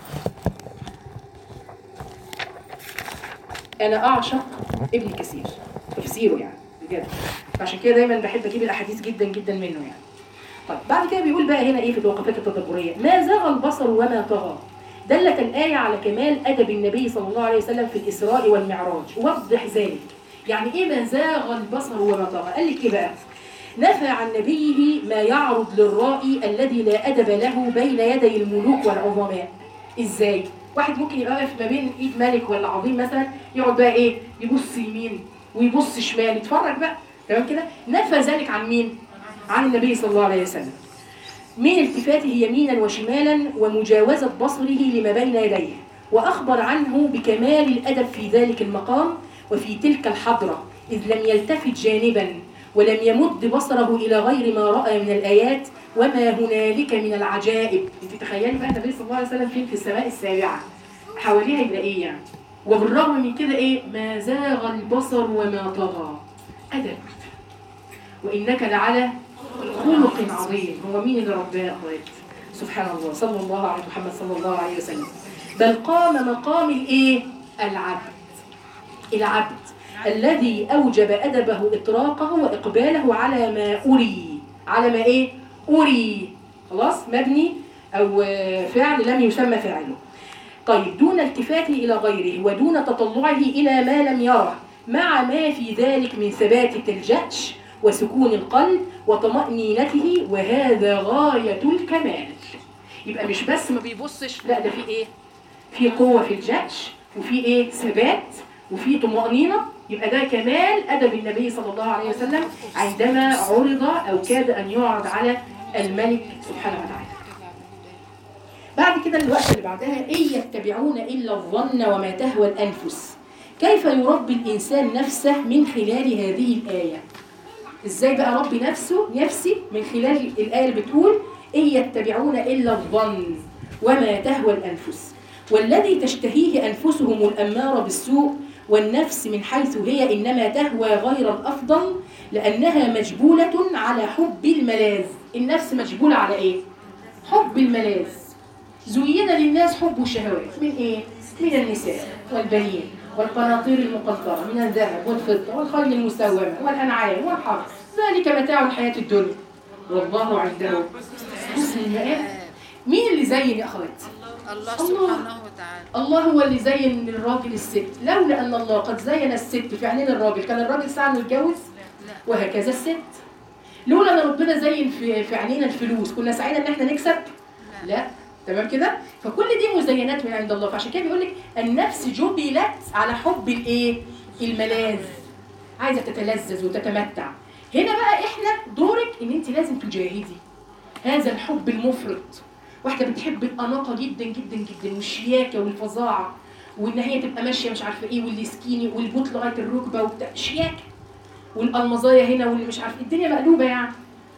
S1: انا اعشق ابن كثير تفسيره يعني بجد عشان كده دايما بحب اجيب الاحاديث جدا جدا منه يعني طيب بعد كده بيقول بقى هنا ايه في الوقفات التدبريه ما زاغ البصر وما طغى دلت الآية على كمال أدب النبي صلى الله عليه وسلم في الإسراء والمعراج وضح ذلك يعني إيه ما زاغ البصر وما طغى قال لك إيه بقى نفى عن نبيه ما يعرض للرائي الذي لا أدب له بين يدي الملوك والعظماء إزاي؟ واحد ممكن يبقى واقف ما بين ايد ملك ولا عظيم مثلا يقعد بقى ايه يبص يمين ويبص شمال يتفرج بقى تمام كده نفى ذلك عن مين عن النبي صلى الله عليه وسلم من التفاته يمينا وشمالا ومجاوزة بصره لما بين يديه وأخبر عنه بكمال الأدب في ذلك المقام وفي تلك الحضرة إذ لم يلتفت جانبا ولم يمد بصره إلى غير ما رأى من الآيات وما هنالك من العجائب انت تخيلي بقى النبي صلى الله عليه وسلم فين في السماء السابعة حواليها يبقى ايه يعني وبالرغم من كده ايه ما زاغ البصر وما طغى أدب وإنك لعلى خلق عظيم هو مين اللي رباه أخوات سبحان الله صلى الله على محمد صلى الله عليه وسلم بل قام مقام الايه العبد العبد الذي أوجب أدبه إطراقه وإقباله على ما أري على ما إيه أري خلاص مبني أو آه، فعل لم يسمى فاعله طيب دون التفاته إلى غيره ودون تطلعه إلى ما لم يره مع ما في ذلك من ثبات الجأش وسكون القلب وطمأنينته وهذا غاية الكمال يبقى مش بس ما بيبصش لا ده في ايه في قوة في الجأش وفي ايه ثبات وفي طمأنينة يبقى ده كمال أدب النبي صلى الله عليه وسلم عندما عرض أو كاد أن يعرض على الملك سبحانه وتعالى بعد كده الوقت اللي بعدها إن يتبعون إلا الظن وما تهوى الأنفس كيف يربي الإنسان نفسه من خلال هذه الآية إزاي بقى ربي نفسه نفسي من خلال الآية اللي بتقول إن يتبعون إلا الظن وما تهوى الأنفس والذي تشتهيه أنفسهم الأمارة بالسوء والنفس من حيث هي إنما تهوى غير الأفضل لأنها مجبولة على حب الملاذ النفس مجبولة على إيه؟ حب الملاذ زين للناس حب الشهوات من إيه؟ من النساء والبنين والقناطير المقنطرة من الذهب والفضة والخيل المسومة والأنعام والحرث ذلك متاع الحياة الدنيا والله عنده حسن المآب مين اللي زين يا أخوات؟
S4: الله
S1: الله.
S4: سبحانه وتعالى
S1: الله هو اللي زين للراجل الست لولا ان الله قد زين الست في عينين الراجل كان الراجل ساعة انه يتجوز وهكذا الست لولا ان ربنا زين في في عينينا الفلوس كنا سعينا ان احنا نكسب لا تمام كده فكل دي مزينات من عند الله فعشان كده بيقول لك النفس جبلت على حب الايه الملاذ عايزه تتلذذ وتتمتع هنا بقى احنا دورك ان انت لازم تجاهدي هذا الحب المفرط واحده بتحب الاناقه جدا جدا جدا والشياكه والفظاعه وان هي تبقى ماشيه مش عارفه ايه واللي سكيني والبوت لغايه الركبه وبتاع شياكه والالمظايه هنا واللي مش عارفه الدنيا مقلوبه يعني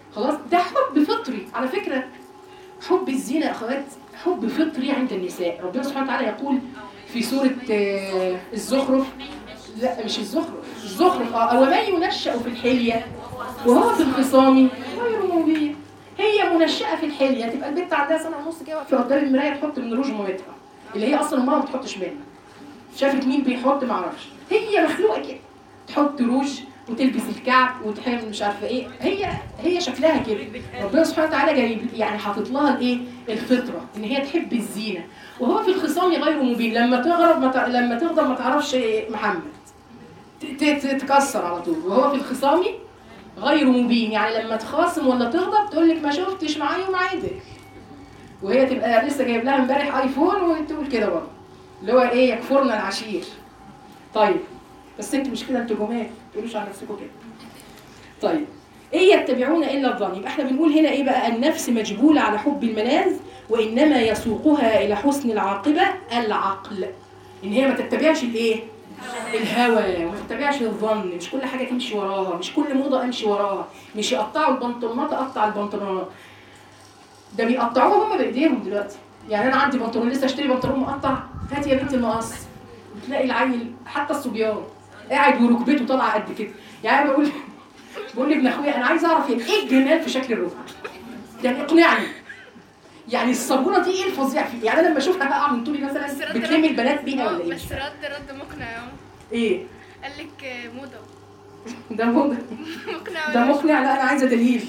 S1: خلاص ده حب فطري على فكره حب الزنا يا اخوات حب فطري عند النساء ربنا سبحانه وتعالى يقول في سوره آه، الزخرف لا مش الزخرف الزخرف اه ومن ينشأ في الحليه وهو في الخصام غير مبين هي منشأة في الحليه تبقى البنت عندها سنه ونص كده واقفه قدام المرايه تحط من روج مامتها اللي هي اصلا امها ما بتحطش منها شافت مين بيحط ما اعرفش هي مخلوقه كده تحط روج وتلبس الكعب وتحمل مش عارفه ايه هي هي شكلها كده ربنا سبحانه وتعالى جايب يعني حاطط لها الايه الفطره ان هي تحب الزينه وهو في الخصام غير مبين لما تغرب ما تع... لما تغضب ما تعرفش إيه محمد ت- ت- تتكسر على طول وهو في الخصام غير مبين يعني لما تخاصم ولا تغضب تقول لك ما شفتش معايا ومعادك وهي تبقى لسه جايب لها امبارح ايفون وتقول كده برضه اللي هو ايه يكفرنا العشير طيب بس انتوا مش كده انتوا جمال ما تقولوش على نفسكم كده طيب ايه يتبعون الا الظن يبقى احنا بنقول هنا ايه بقى النفس مجبوله على حب الملاذ وانما يسوقها الى حسن العاقبه العقل ان هي ما تتبعش الايه الهوى وما تتبعش الظن مش كل حاجه تمشي وراها مش كل موضه امشي وراها مش يقطعوا البنطلونات اقطع البنطلونات ده بيقطعوها هم بايديهم دلوقتي يعني انا عندي بنطلون لسه اشتري بنطلون مقطع هات يا بنتي المقص بتلاقي العيل حتى الصبيان قاعد وركبته طالعه قد كده يعني أنا بقول بقول لابن اخويا انا عايز اعرف يعني ايه الجمال في شكل الركبه يعني اقنعني يعني الصابونه دي ايه الفظيع فيه يعني انا لما اشوفها بقى من طولي مثلا بتلمي البنات بيها ولا ايه
S3: بس رد رد مقنع اهو
S1: ايه
S3: قال لك آه، موضه
S1: ده مو
S3: مقنع
S1: ده
S3: ولا مش
S1: مقنع لا انا عايزه دليل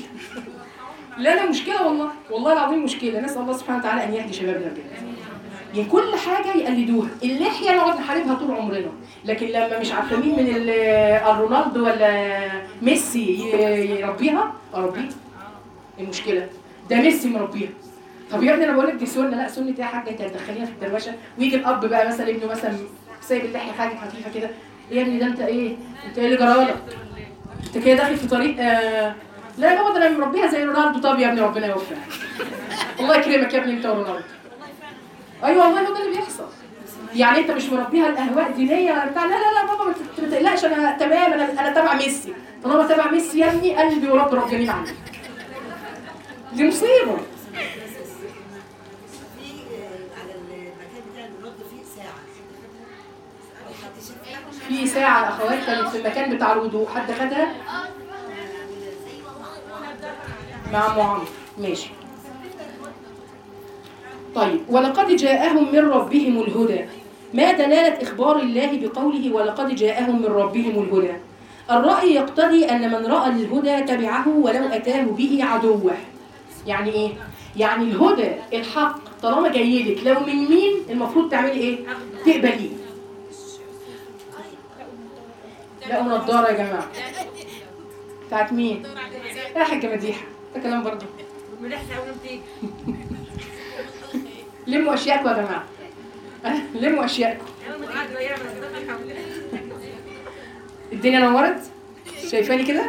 S1: لا لا مشكله والله والله العظيم مشكله نسال الله سبحانه وتعالى ان يهدي شبابنا بجد يعني كل حاجه يقلدوها اللحيه نقعد نحاربها طول عمرنا لكن لما مش عارفه مين من ال- الرونالدو ولا ميسي ي- يربيها اربيه المشكله ده ميسي مربيها طب يا ابني انا بقول لك دي سنه لا سنه ايه يا حاجه انت هتدخليها في الدروشه ويجي الاب بقى مثلا ابنه مثلا سايب اللحيه حاجه خفيفه كده ايه يا ابني ده انت ايه انت ايه اللي جرالك انت كده داخل في طريق آه لا يا بابا ده انا مربيها زي رونالدو طب يا ابني ربنا يوفقك الله يكرمك يا ابني انت ورونالدو ايوه والله هو ده اللي بيحصل يعني انت مش مربيها الاهواء دينيه ولا بتاع لا لا لا بابا ما ت- ما تقلقش انا تمام انا انا تبع ميسي طالما تبع ميسي يا ابني قلبي ورب رب جميل عنك دي مصيبه
S5: في آه، على المكان بتاع الرد فيه ساعة أو حد شاف
S1: في ساعه يا اخوات كانت في المكان بتاع الوضوء حد خدها مع ام عمرو ماشي طيب ولقد جاءهم من ربهم الهدى ما دلالة إخبار الله بقوله ولقد جاءهم من ربهم الهدى الرأي يقتضي أن من رأى الهدى تبعه ولو أتاه به عدوه يعني إيه؟ يعني الهدى الحق طالما جاي لك لو من مين المفروض تعملي إيه؟ تقبليه لا نضارة يا جماعة بتاعت مين؟ يا حاجة مديحة ده كلام برضه
S2: من ريحة أول ما بتيجي
S1: لموا أشياءكم يا جماعة لموا أشياءكم
S2: أول ما تيجي تغيرها بس كده حوالي
S1: الدنيا نورت شايفاني كده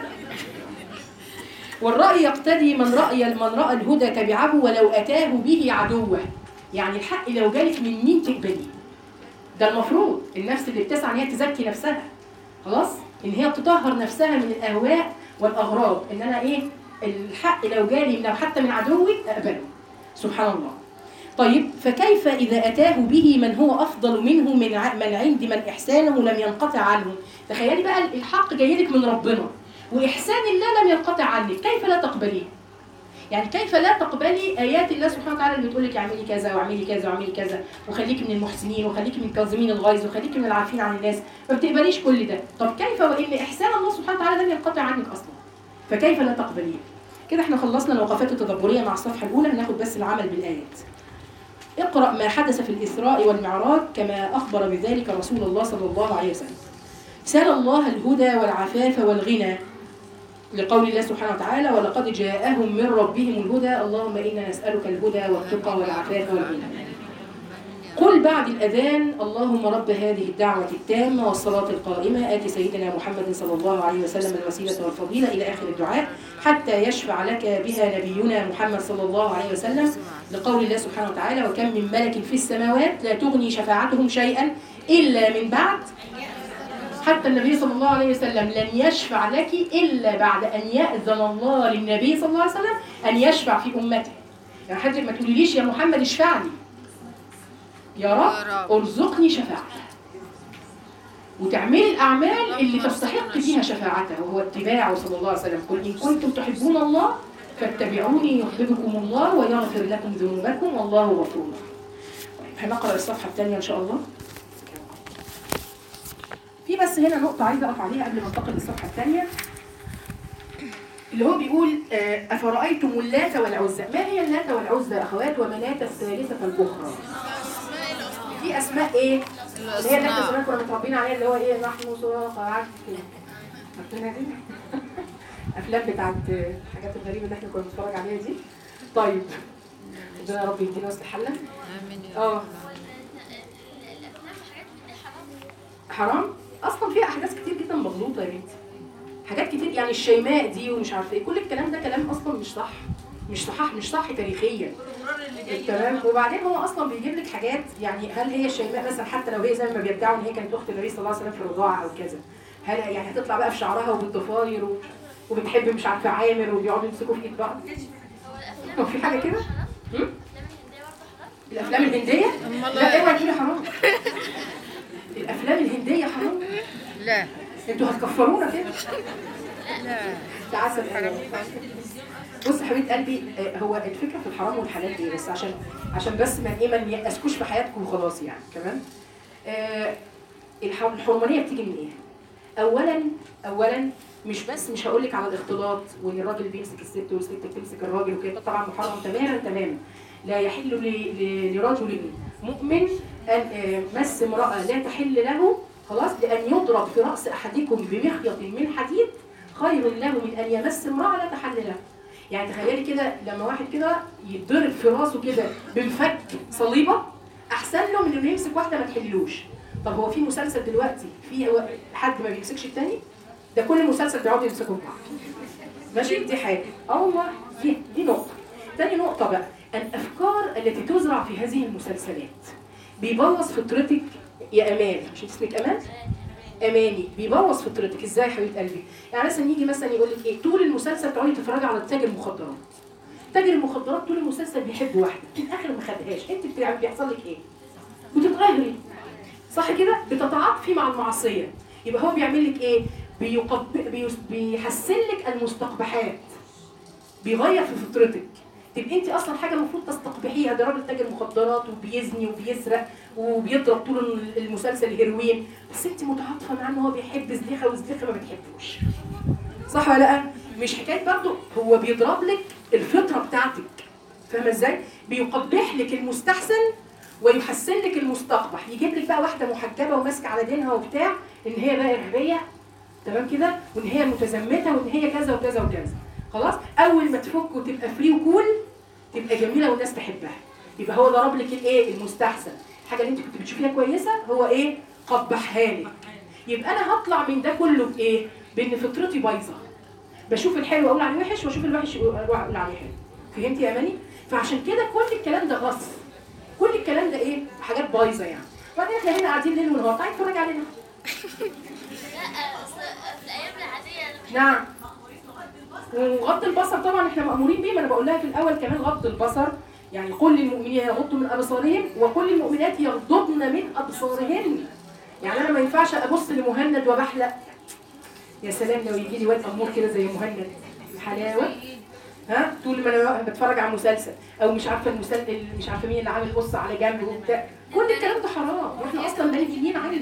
S1: والرأي يقتدي من رأي من رأى الهدى تبعه ولو أتاه به عدوه يعني الحق لو جالك من مين تقبليه ده المفروض النفس اللي بتسعى ان هي تزكي نفسها خلاص ان هي تطهر نفسها من الاهواء والاغراض ان انا ايه الحق لو جالي لو حتى من عدوي اقبله سبحان الله طيب فكيف إذا أتاه به من هو أفضل منه من ع- من عند من إحسانه لم ينقطع عنه تخيلي بقى الحق جاي لك من ربنا وإحسان الله لم ينقطع عنك كيف لا تقبليه يعني كيف لا تقبلي آيات الله سبحانه وتعالى اللي بتقول لك اعملي كذا واعملي كذا واعملي كذا وخليكي من المحسنين وخليكي من كاظمين الغيظ وخليكي من العافين عن الناس ما بتقبليش كل ده طب كيف وإن إحسان الله سبحانه وتعالى لم ينقطع عنك أصلا فكيف لا تقبليه كده احنا خلصنا الوقفات التدبرية مع الصفحة الأولى هناخد بس العمل بالآيات اقرأ ما حدث في الإسراء والمعراج كما أخبر بذلك رسول الله صلى الله عليه وسلم سأل الله الهدى والعفاف والغنى لقول الله سبحانه وتعالى ولقد جاءهم من ربهم الهدى اللهم إنا نسألك الهدى والتقى والعفاف والغنى قل بعد الأذان اللهم رب هذه الدعوة التامة والصلاة القائمة آت سيدنا محمد صلى الله عليه وسلم الوسيلة والفضيلة إلى آخر الدعاء حتى يشفع لك بها نبينا محمد صلى الله عليه وسلم لقول الله سبحانه وتعالى وكم من ملك في السماوات لا تغني شفاعتهم شيئا إلا من بعد حتى النبي صلى الله عليه وسلم لن يشفع لك الا بعد ان ياذن الله للنبي صلى الله عليه وسلم ان يشفع في امته يعني حد ما تقوليليش يا محمد اشفع لي يا
S4: يا
S1: رب
S4: رب.
S1: ارزقني شفاعته وتعملي الاعمال اللي تستحق فيها شفاعته وهو اتباعه صلى الله عليه وسلم قل ان كنتم تحبون الله فاتبعوني يحببكم الله ويغفر لكم ذنوبكم والله غفور رحيم هنقرا الصفحه الثانيه ان شاء الله في بس هنا نقطه عايزه اقف عليها قبل ما انتقل للصفحه الثانيه اللي هو بيقول آه، افرايتم اللات والعزى ما هي اللات والعزى يا اخوات ومناه الثالثه الاخرى في اسماء ايه اللي هي اللي احنا زمان كنا متربيين عليها اللي هو ايه نحن صراخ عارف كده عارفينها دي افلام بتاعت الحاجات الغريبه اللي احنا كنا بنتفرج عليها دي طيب ربنا يا رب يدينا وسط حالنا
S4: امين يا
S1: اه حرام اصلا فيها احداث كتير جدا مغلوطه يا بنتي حاجات كتير يعني الشيماء دي ومش عارفه ايه كل الكلام ده كلام اصلا مش صح مش صح مش صح تاريخيا تمام وبعدين هو اصلا بيجيب لك حاجات يعني هل هي شيماء مثلا حتى لو هي زي ما بيدعوا ان هي كانت اخت النبي صلى الله عليه وسلم في الرضاعه او كذا هل يعني هتطلع بقى في شعرها وبالضفاير و... وبتحب مش عارفه عامر وبيقعدوا يمسكوا في ايد بعض هو في حاجه كده؟ هم؟ الافلام الهنديه؟
S4: أمال
S1: لا
S4: إيه؟
S1: اوعي تقولي حرام الافلام الهنديه حرام
S4: لا
S1: انتوا هتكفرونا كده
S4: لا
S1: تعسل
S4: حرام
S1: بص حبيبه قلبي آه، هو الفكره في الحرام والحلال ايه بس عشان عشان بس ما ايه ما نيأسكوش في حياتكم وخلاص يعني تمام آه الح- الحرمانيه بتيجي من ايه؟ اولا اولا مش بس مش هقول لك على الاختلاط وان الراجل بيمسك الست والست بتمسك الراجل وكده طبعا محرم تماما تماما لا يحل ل- ل- لرجل مؤمن ان آه، مس امراه لا تحل له خلاص لان يضرب في راس احدكم بمخيط من حديد خير له من ان يمس امراه لا تحل له يعني تخيلي كده لما واحد كده يتضرب في راسه كده بمفك صليبه احسن له من انه يمسك واحده ما تحلوش طب هو في مسلسل دلوقتي في هو حد ما بيمسكش التاني ده كل مسلسل بيقعدوا يمسكوا بعض ماشي دي حاجه اه والله دي دي نقطه تاني نقطه بقى الافكار التي تزرع في هذه المسلسلات بيبوظ فطرتك يا امان مش اسمك امان اماني بيبوظ فطرتك ازاي يا حبيبه قلبي يعني مثلا يجي مثلا يقول لك ايه طول المسلسل تقعدي تتفرجي على تاجر مخدرات تاجر المخدرات طول المسلسل بيحب واحده في الاخر ما خدهاش انت بتاع- بيحصل لك ايه بتتغيري صح كده بتتعاطفي مع المعصيه يبقى هو بيعمل لك ايه بيقب... بيس- بيحسن لك المستقبحات بيغير في فطرتك تبقى انت اصلا حاجه المفروض تستقبحيها ده راجل تاجر مخدرات وبيزني وبيسرق وبيضرب طول المسلسل هيروين بس انت متعاطفه معاه ان هو بيحب زليخه وزليخه ما بتحبوش صح ولا لا مش حكايه برضه هو بيضرب لك الفطره بتاعتك فاهمه ازاي بيقبح لك المستحسن ويحسن لك المستقبح يجيب لك بقى واحده محجبه وماسكه على دينها وبتاع ان هي بقى ارهابيه تمام كده وان هي متزمته وان هي كذا وكذا وكذا خلاص اول ما تفك وتبقى فري وكول تبقى جميله والناس تحبها يبقى هو ضرب لك الايه المستحسن الحاجه اللي انت كنت بتشوفيها كويسه هو ايه قبحها لك يبقى انا هطلع من ده كله بايه بان فطرتي بايظه بشوف الحلو اقول عليه وحش واشوف الوحش اروح اقول عليه حلو فهمتي يا اماني فعشان كده كل الكلام ده غصب كل الكلام ده ايه حاجات بايظه يعني وبعدين احنا هنا قاعدين ليل ونهار تعالي اتفرج علينا نعم وغض البصر طبعا احنا مامورين بيه ما انا بقول لها في الاول كمان غض البصر يعني قل للمؤمنين يغضوا من ابصارهم وقل للمؤمنات يغضضن من ابصارهن يعني انا ما ينفعش ابص لمهند وبحلق يا سلام لو يجي لي واد امور كده زي مهند حلاوه ها طول ما انا بتفرج على مسلسل او مش عارفه المسلسل مش عارفه مين اللي عامل قصه على جنب وبتاع كل الكلام ده حرام واحنا اصلا بنيين عنه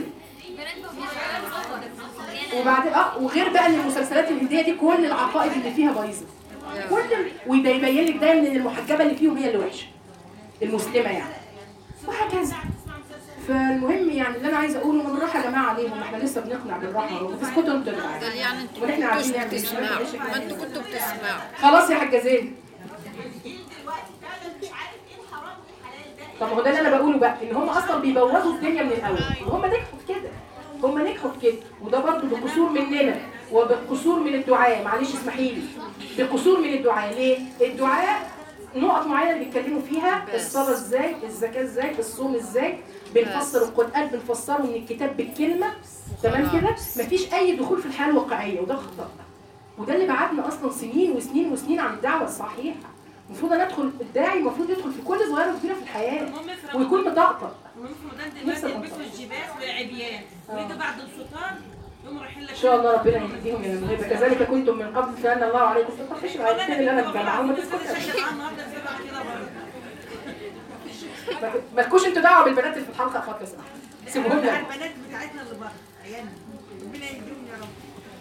S1: وبعدين اه وغير بقى ان المسلسلات الهنديه دي كل العقائد اللي فيها بايظه كل وده يبين لك دايما ان المحجبه اللي فيهم هي اللي وحشه المسلمه يعني وهكذا فالمهم يعني اللي انا عايزه اقوله بالراحه يا جماعه عليهم احنا لسه بنقنع بالراحه وتسكتوا انتوا يا جماعه
S4: قال يعني انتوا
S1: وإحنا
S4: ما كنتوش
S1: قاعدين نعمل
S4: بتسمعوا ما انتوا كنتوا بتسمعوا
S1: خلاص يا حاجه زين طب ما هو ده اللي انا بقوله بقى ان هم اصلا بيبوظوا الدنيا من الاول وهم نجحوا في كده هم نجحوا في كده وده برضه بقصور مننا وبقصور من الدعاء معلش اسمحي لي بقصور من الدعاء ليه؟ الدعاء نقط معينه اللي بيتكلموا فيها
S4: بس.
S1: الصلاه ازاي الزكاه ازاي الصوم ازاي بنفسر القران بنفسره من الكتاب بالكلمه تمام كده مفيش اي دخول في الحياه الواقعيه وده خطا وده اللي بعدنا اصلا سنين وسنين وسنين عن الدعوه الصحيحه المفروض انا ادخل الداعي المفروض يدخل في كل صغيره وكبيره في الحياه
S2: المهم في
S1: ويكون
S2: رمضان
S1: مطقطق
S2: المهم في رمضان
S1: نفس
S2: دلوقتي
S1: المنطقة.
S2: يلبسوا الجباس والعبيان ويجي بعد الفطار يقوموا رايحين لك
S1: ان شاء الله ربنا يهديهم من المغيبه كذلك كنتم من قبل فان الله عليكم ما تخش العيال اللي انا بجمعهم ما تسكتش
S2: النهارده بسبب كده برضه
S1: ما تكونش انتوا دعوه بالبنات اللي في الحلقه اخوات لو سمحتوا سيبوهم لنا
S5: البنات بتاعتنا اللي بره عيالنا ربنا يهديهم يا رب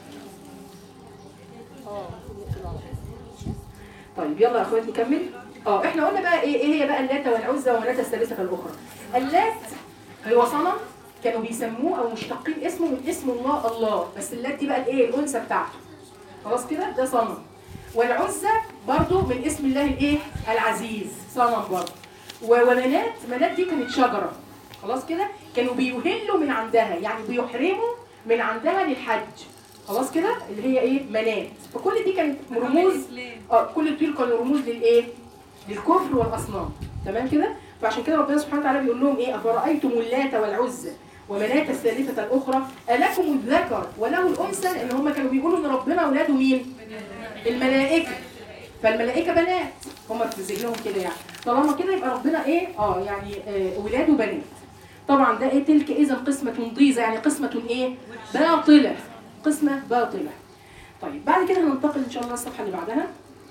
S1: طيب يلا يا اخوات نكمل اه احنا قلنا بقى ايه ايه هي بقى اللات والعزى ومناة الثالثه الاخرى اللات هو صنم كانوا بيسموه او مشتقين اسمه من اسم الله الله بس اللات دي بقى الايه الانثى بتاعته خلاص كده ده صنم والعزى برضو من اسم الله الايه العزيز صنم برضو و- ومنات منات دي كانت شجره خلاص كده كانوا بيهلوا من عندها يعني بيحرموا من عندها للحج خلاص كده اللي هي ايه منات فكل دي كانت رموز اه كل دول كانوا رموز للايه للكفر والاصنام تمام كده فعشان كده ربنا سبحانه وتعالى بيقول لهم ايه افرايتم اللات والعزى ومناة الثالثة الأخرى ألكم الذكر وله الأنثى لأن هم كانوا بيقولوا إن ربنا أولاده مين؟ الملائكة فالملائكة بنات هم في ذهنهم كده يعني طالما كده يبقى ربنا إيه؟ آه يعني آه ولاده بنات طبعا ده إيه تلك إذا قسمة ضيزة يعني قسمة إيه؟ باطلة قسمة باطلة طيب بعد كده هننتقل إن شاء الله الصفحة اللي بعدها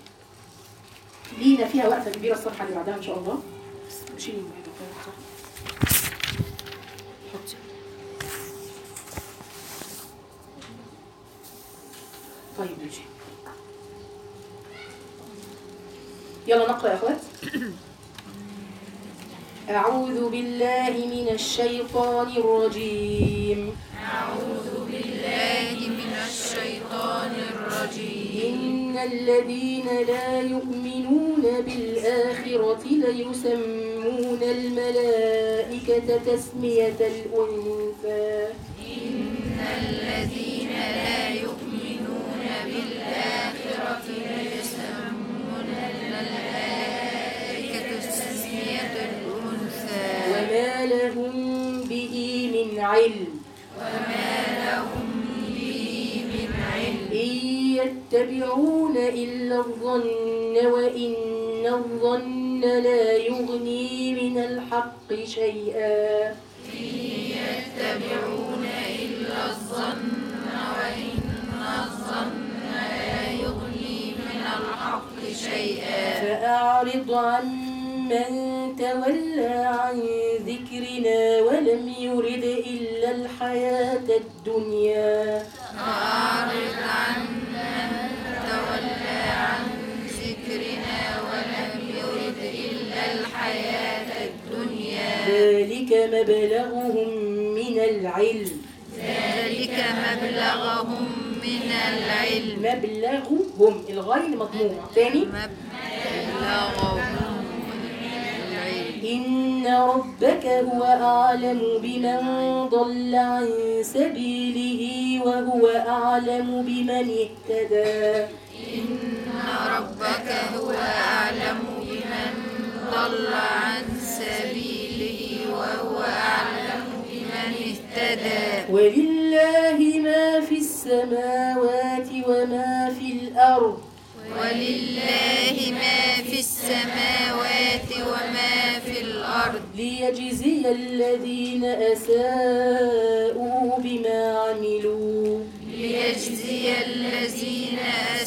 S1: لينا فيها وقفة كبيرة الصفحة اللي بعدها إن شاء الله شيلي الموبايل وكده. حطي. طيب ماشي يلا نقرأ يا أخوات أعوذ بالله من الشيطان الرجيم
S4: الله من الشيطان الرجيم
S1: إن الذين لا يؤمنون بالآخرة ليسمون الملائكة تسمية الأنثى
S4: الذين لا يؤمنون بالآخرة يسمون الملائكة تسمية الأنثى
S1: وما لهم به من علم إن يتبعون إلا الظن وإن الظن لا يغني من الحق شيئا
S4: يتبعون إلا الظن وإن الظن لا يغني من الحق شيئا
S1: فأعرض عن من تولى عن ذكرنا ولم يرد إلا الحياة الدنيا
S4: أعرض عن من تولى عن ذكرنا ولم يرد إلا الحياة الدنيا
S1: ذلك مبلغهم من العلم
S4: ذلك مبلغهم من العلم
S1: مبلغهم الغين مضموم تاني
S4: مبلغهم من العلم
S1: إن ربك هو أعلم بمن ضل عن سبيله وهو أعلم بمن اهتدى
S4: إن ربك هو أعلم بمن ضل عن سبيله وهو أعلم بمن اهتدى
S1: ولله ما في السماوات وما في الأرض
S4: ولله ما في السماوات وما في الأرض
S1: ليجزي الذين أساءوا بما عملوا
S4: ليجزي الذين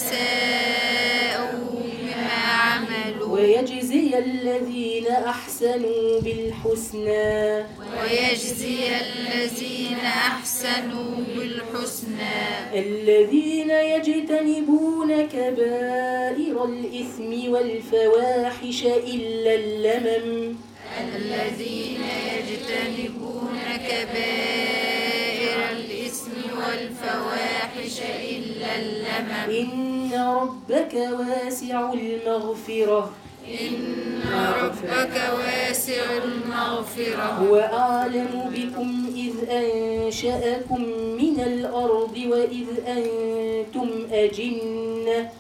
S4: أساءوا بما عملوا
S1: ويجزي الذين أحسنوا بالحسنى
S4: ويجزي الذين أحسنوا بالحسنى
S1: الذين يجتنبون كبائر الإثم والفواحش إلا اللمم
S4: الذين يجتنبون كبائر الإثم والفواحش إلا اللمم
S1: إن ربك واسع المغفرة
S4: إن ربك واسع المغفرة
S1: هو أعلم بكم إذ أنشأكم من الأرض وإذ أنتم أجنة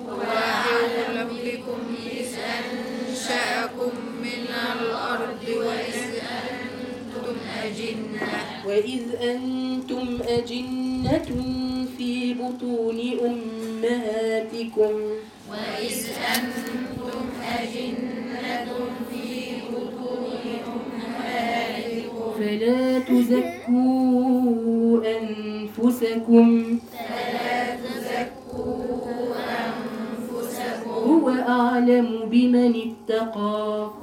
S4: وأعلم بكم إذ أنشأكم من الأرض وإذ أنتم أجنة
S1: وإذ أنتم أجنة في بطون أمهاتكم
S4: وإذ أنتم أجنة في بطون أمهاتكم
S1: فلا تزكوا أنفسكم هو أعلم بمن اتقى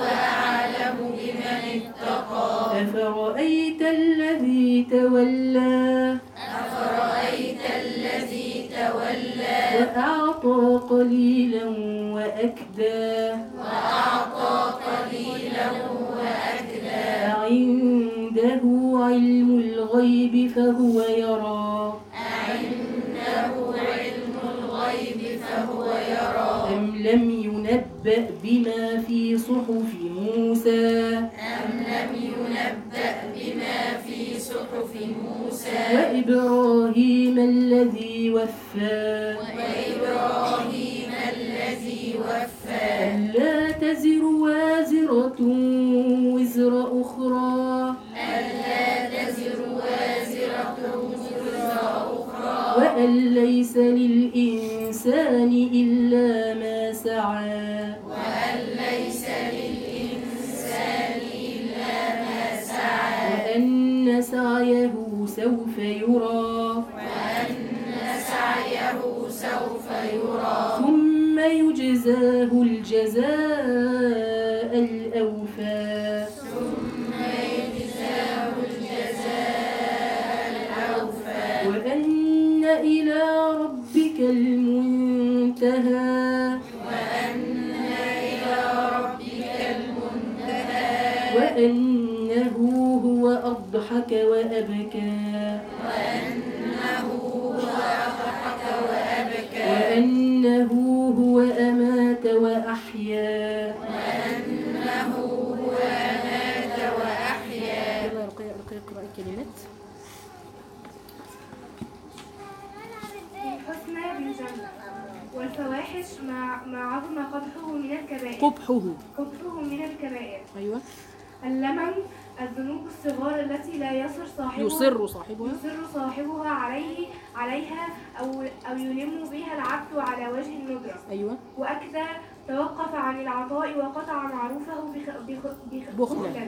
S1: أفرأيت الذي تولى
S4: أفرأيت الذي تولى
S1: وأعطى قليلا وأكدى
S4: وأعطى قليلا وأكدى
S1: عنده علم الغيب فهو يرى
S4: عنده علم الغيب فهو يرى
S1: أم لم ينبأ بما في صحف موسى
S4: أم لم ينبأ بما في صحف موسى
S1: وإبراهيم الذي وفى
S4: وإبراهيم الذي وفى
S1: ألا تزر وازرة وزر أخرى
S4: ألا تزر وازرة وزر أخرى
S1: وأن ليس للإنسان إلا ما سعى
S4: وأن ليس للإنسان إلا ما سعى
S1: وأن سعيه سوف يرى
S4: وأن سعيه سوف يرى
S1: ثم يجزاه الجزاء الأوفى
S4: ثم يجزاه الجزاء الأوفى
S1: وأن إلى ربك المنتهى
S4: وأن إلى ربك المنتهى
S1: وأنه هو أضحك وأبكى
S4: وأنه هو أضحك وأبكى
S1: وأنه هو أمات وأحيا
S4: وأنه هو أمات وأحيا
S1: يلا يا رقية رقية اقرأي الكلمات
S3: الحسنى بالجنة والفواحش ما ما عظم قبحه من الكبائر
S1: قبحه
S3: قبحه من الكبائر
S1: أيوة
S3: اللمم الذنوب الصغار التي لا يصر صاحبها
S1: يصر صاحبها
S3: يصر صاحبها عليه عليها أو أو يلم بها العبد على وجه الندرة
S1: أيوة
S3: وأكذا توقف عن العطاء وقطع معروفه بخ... بخ... بخ...
S1: بخلا
S3: بخلا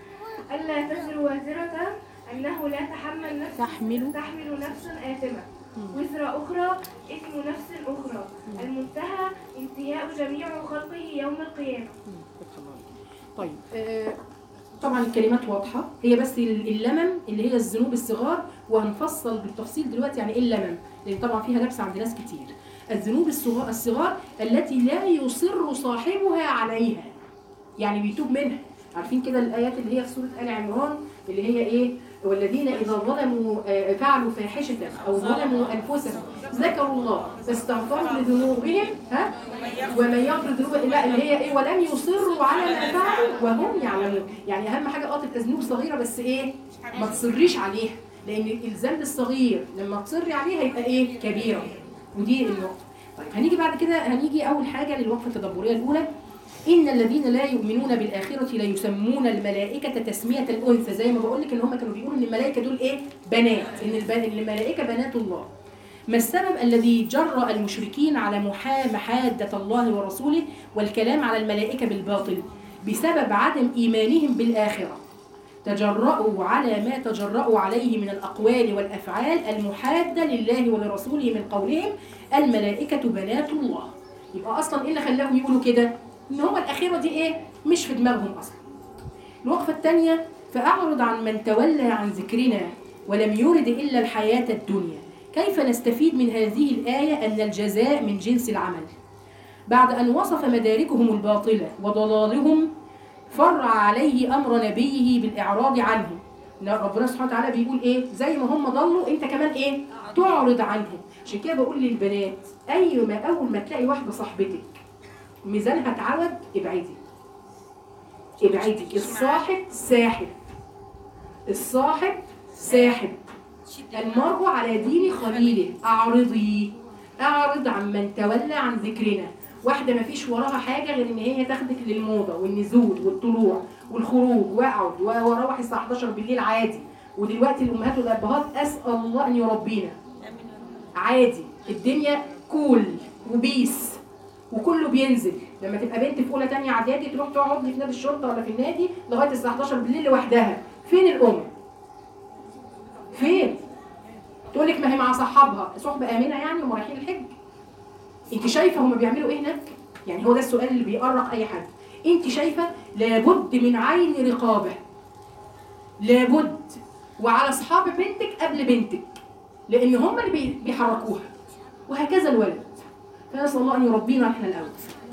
S3: ألا تزر وازرة أنه لا تحمل نفس
S1: تحمل
S3: تحمل نفس آثمة وزر أخرى إثم نفس أخرى المنتهى انتهاء جميع خلقه يوم القيامة
S1: فتح الله عليك. طيب آه، طبعا الكلمات واضحة هي بس ال- اللمم اللي هي الذنوب الصغار وهنفصل بالتفصيل دلوقتي يعني ايه اللمم لان طبعا فيها لبس عند ناس كتير الذنوب الصغار, الصغار التي لا يصر صاحبها عليها يعني بيتوب منها عارفين كده الايات اللي هي في سوره ال عمران اللي هي ايه والذين اذا ظلموا آه، فعلوا فاحشه او ظلموا انفسهم ذكروا الله فاستغفروا لذنوبهم ها ومن يغفر الذنوب الا اللي هي ايه ولم يصروا على ما فعلوا وهم يعلمون يعني اهم حاجه اه تبقى ذنوب صغيره بس ايه ما تصريش عليها لان الذنب الصغير لما تصري عليه هيبقى ايه كبيره ودي النقطه طيب هنيجي بعد كده هنيجي اول حاجه للوقفه التدبريه الاولى ان الذين لا يؤمنون بالاخره لا يسمون الملائكه تسميه الانثى زي ما بقول لك ان هم كانوا بيقولوا ان الملائكه دول ايه بنات ان الب- إن الملائكه بنات الله ما السبب الذي جرأ المشركين على محا- محادة الله ورسوله والكلام على الملائكة بالباطل بسبب عدم إيمانهم بالآخرة تجرأوا على ما تجرأوا عليه من الأقوال والأفعال المحادة لله ولرسوله من قولهم الملائكة بنات الله يبقى أصلا إيه اللي خلاهم يقولوا كده؟ إن هو الآخرة دي إيه؟ مش في دماغهم أصلا الوقفة الثانية فأعرض عن من تولى عن ذكرنا ولم يرد إلا الحياة الدنيا كيف نستفيد من هذه الآية أن الجزاء من جنس العمل بعد أن وصف مداركهم الباطلة وضلالهم فرع عليه أمر نبيه بالإعراض عنهم لا ربنا سبحانه وتعالى بيقول إيه زي ما هم ضلوا أنت كمان إيه تعرض عنهم عشان كده بقول للبنات أي ما أول ما تلاقي واحدة صاحبتك ميزانها اتعوج ابعدي ابعدي الصاحب ساحب الصاحب ساحب المرء على دين خليله أعرضي أعرض عن من تولى عن ذكرنا واحده ما فيش وراها حاجه غير ان هي تاخدك للموضه والنزول والطلوع والخروج واقعد واروح الساعه 11 بالليل عادي ودلوقتي الامهات والابهات اسال الله ان يربينا عادي الدنيا كول وبيس وكله بينزل لما تبقى بنت في اولى تانية اعدادي تروح تقعد لي في نادي الشرطه ولا في النادي لغايه الساعه 11 بالليل لوحدها فين الام فين تقول لك ما هي مع صحابها صحبه امنه يعني وهم رايحين الحج انت شايفه هم بيعملوا ايه هناك يعني هو ده السؤال اللي بيقرق اي حد انت شايفه لابد من عين رقابه لابد وعلى اصحاب بنتك قبل بنتك لان هم اللي بي- بيحركوها وهكذا الولد فنسال الله ان يربينا احنا الاول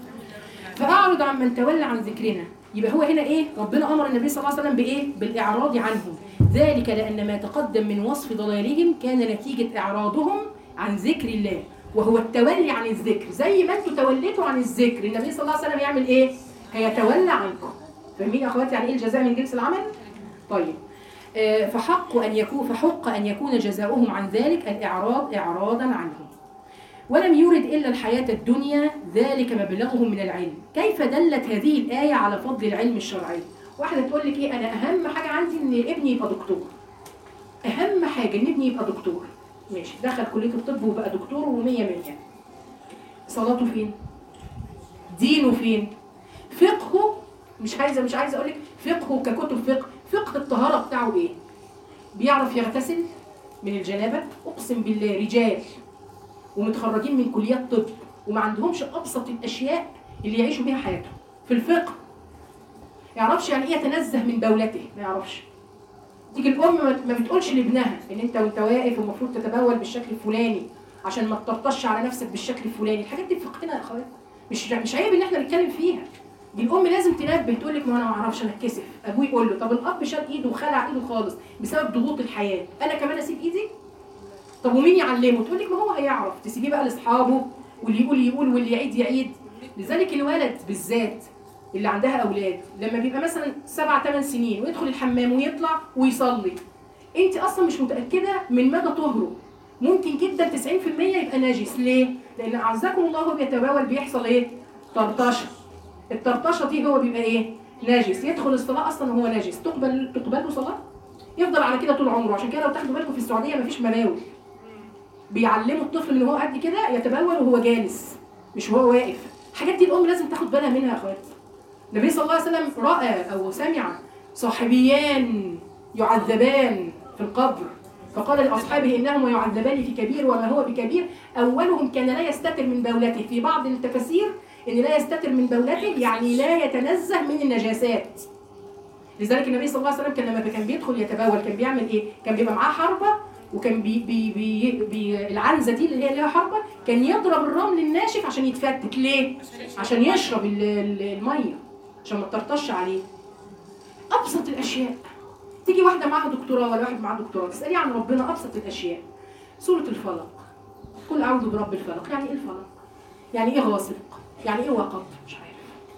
S1: فاعرض عن من تولى عن ذكرنا يبقى هو هنا ايه ربنا امر النبي صلى الله عليه وسلم بايه بالاعراض عنهم ذلك لان ما تقدم من وصف ضلالهم كان نتيجه اعراضهم عن ذكر الله وهو التولي عن الذكر زي ما انتم توليتوا عن الذكر النبي صلى الله عليه وسلم يعمل ايه هيتولى عنكم فاهمين يا اخواتي يعني ايه الجزاء من جنس العمل طيب آه، فحق ان يكون فحق ان يكون جزاؤهم عن ذلك الاعراض اعراضا عنهم ولم يرد إلا الحياة الدنيا ذلك مبلغهم من العلم كيف دلت هذه الآية على فضل العلم الشرعي واحدة تقول لك إيه أنا أهم حاجة عندي إن ابني يبقى دكتور أهم حاجة إن ابني يبقى دكتور ماشي دخل كلية الطب وبقى دكتور ومية مية صلاته فين دينه فين فقهه مش عايزة مش عايزة أقول لك فقهه ككتب فقه فقه الطهارة بتاعه إيه بيعرف يغتسل من الجنابة أقسم بالله رجال ومتخرجين من كليات طب وما عندهمش ابسط الاشياء اللي يعيشوا بيها حياتهم في الفقه يعرفش يعني ايه يتنزه من بولته ما يعرفش تيجي الام ما- ما بتقولش لابنها ان انت وانت واقف المفروض تتبول بالشكل الفلاني عشان ما تطرطش على نفسك بالشكل الفلاني الحاجات دي في فقهنا يا اخوات مش مش عيب ان احنا نتكلم فيها دي الام لازم تنبه تقول لك ما انا ما اعرفش انا اتكسف ابوي يقول له طب الاب شال ايده وخلع ايده خالص بسبب ضغوط الحياه انا كمان اسيب ايدي طب ومين يعلمه؟ تقول لك ما هو هيعرف تسيبيه بقى لاصحابه واللي يقول يقول واللي يعيد يعيد لذلك الولد بالذات اللي عندها اولاد لما بيبقى مثلا سبع ثمان سنين ويدخل الحمام ويطلع ويصلي انت اصلا مش متاكده من مدى طهره ممكن جدا 90% يبقى نجس ليه؟ لان اعزكم الله وهو بيتبول بيحصل ايه؟ طرطشه الطرطشه دي هو بيبقى ايه؟ نجس يدخل الصلاه اصلا وهو نجس تقبل تقبل له صلاه؟ يفضل على كده طول عمره عشان كده لو تاخدوا بالكم في السعوديه مفيش مراوي بيعلموا الطفل من هو قد كده يتبول وهو جالس مش وهو واقف الحاجات دي الام لازم تاخد بالها منها يا اخوات النبي صلى الله عليه وسلم راى او سمع صاحبيان يعذبان في القبر فقال لاصحابه انهما يعذبان في كبير وما هو بكبير اولهم كان لا يستتر من بولته في بعض التفاسير ان لا يستتر من بولته يعني لا يتنزه من النجاسات لذلك النبي صلى الله عليه وسلم كان لما كان بيدخل يتبول كان بيعمل ايه؟ كان بيبقى معاه حربه وكان بي بي بي بي العنزه دي اللي هي ليها حربه كان يضرب الرمل الناشف عشان يتفتت ليه؟ عشان يشرب ال- ال- الميه عشان ما تطرطش عليه. ابسط الاشياء تيجي واحده معاها دكتوراه ولا واحد معاه دكتوراه تسالي عن ربنا ابسط الاشياء. سوره الفلق قل اعوذ برب الفلق يعني ايه الفلق؟ يعني ايه غاسق؟ يعني ايه وقب؟ مش عارف.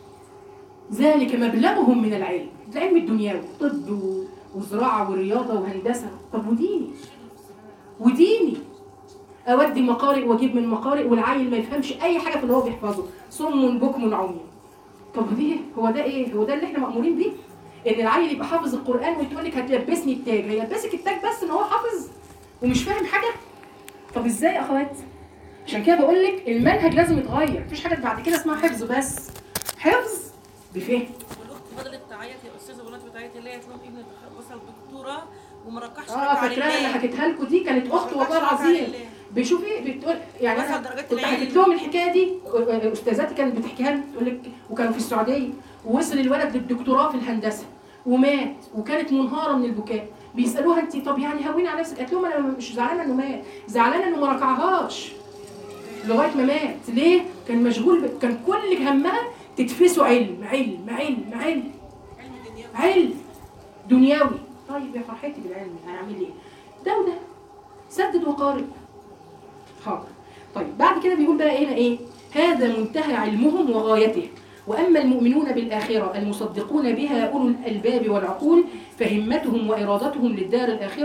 S1: ذلك مبلغهم من العلم العلم الدنيوي طب و- وزراعة ورياضة وهندسة طب وديني وديني أودي مقارئ وأجيب من مقارئ والعيل ما يفهمش أي حاجة في اللي هو بيحفظه صم بكم عمي طب دي هو ده إيه؟ هو ده اللي إحنا مأمورين بيه؟ إن العيل يبقى حافظ القرآن وتقول لك هتلبسني التاج هيلبسك التاج بس إن هو حافظ ومش فاهم حاجة؟ طب إزاي يا أخوات؟ عشان كده بقول لك المنهج لازم يتغير مفيش حاجة بعد كده اسمها حفظ بس حفظ بفهم
S2: والاخت فضلت تعيط يا استاذه بنات بتعيط اللي هي تقول ابني وصل دكتوره وما ركعش
S1: اه
S2: ركعة
S1: فاكراها اللي
S2: لله.
S1: حكيتها لكم دي كانت اخت والله
S2: ركعش ركعة
S1: العظيم
S2: لله.
S1: بيشوفي بتقول يعني
S2: وصل
S1: انا
S2: درجات
S1: كنت
S2: العلم.
S1: حكيت لهم الحكايه دي استاذاتي كانت بتحكيها لي تقول لك وكانوا في السعوديه ووصل الولد للدكتوراه في الهندسه ومات وكانت منهاره من البكاء بيسالوها انت طب يعني هوني على نفسك قالت لهم انا مش زعلانه انه مات زعلانه انه ما ركعهاش لغايه ما مات ليه كان مشغول ب... كان كل همها تدفسه علم علم علم علم علم دنيوي طيب يا فرحتي بالعلم هنعمل ايه ده وده سدد وقارب حاضر طيب بعد كده بيقول بقى هنا ايه هذا منتهى علمهم وغايته واما المؤمنون بالاخره المصدقون بها اولو الالباب والعقول فهمتهم وارادتهم للدار الاخره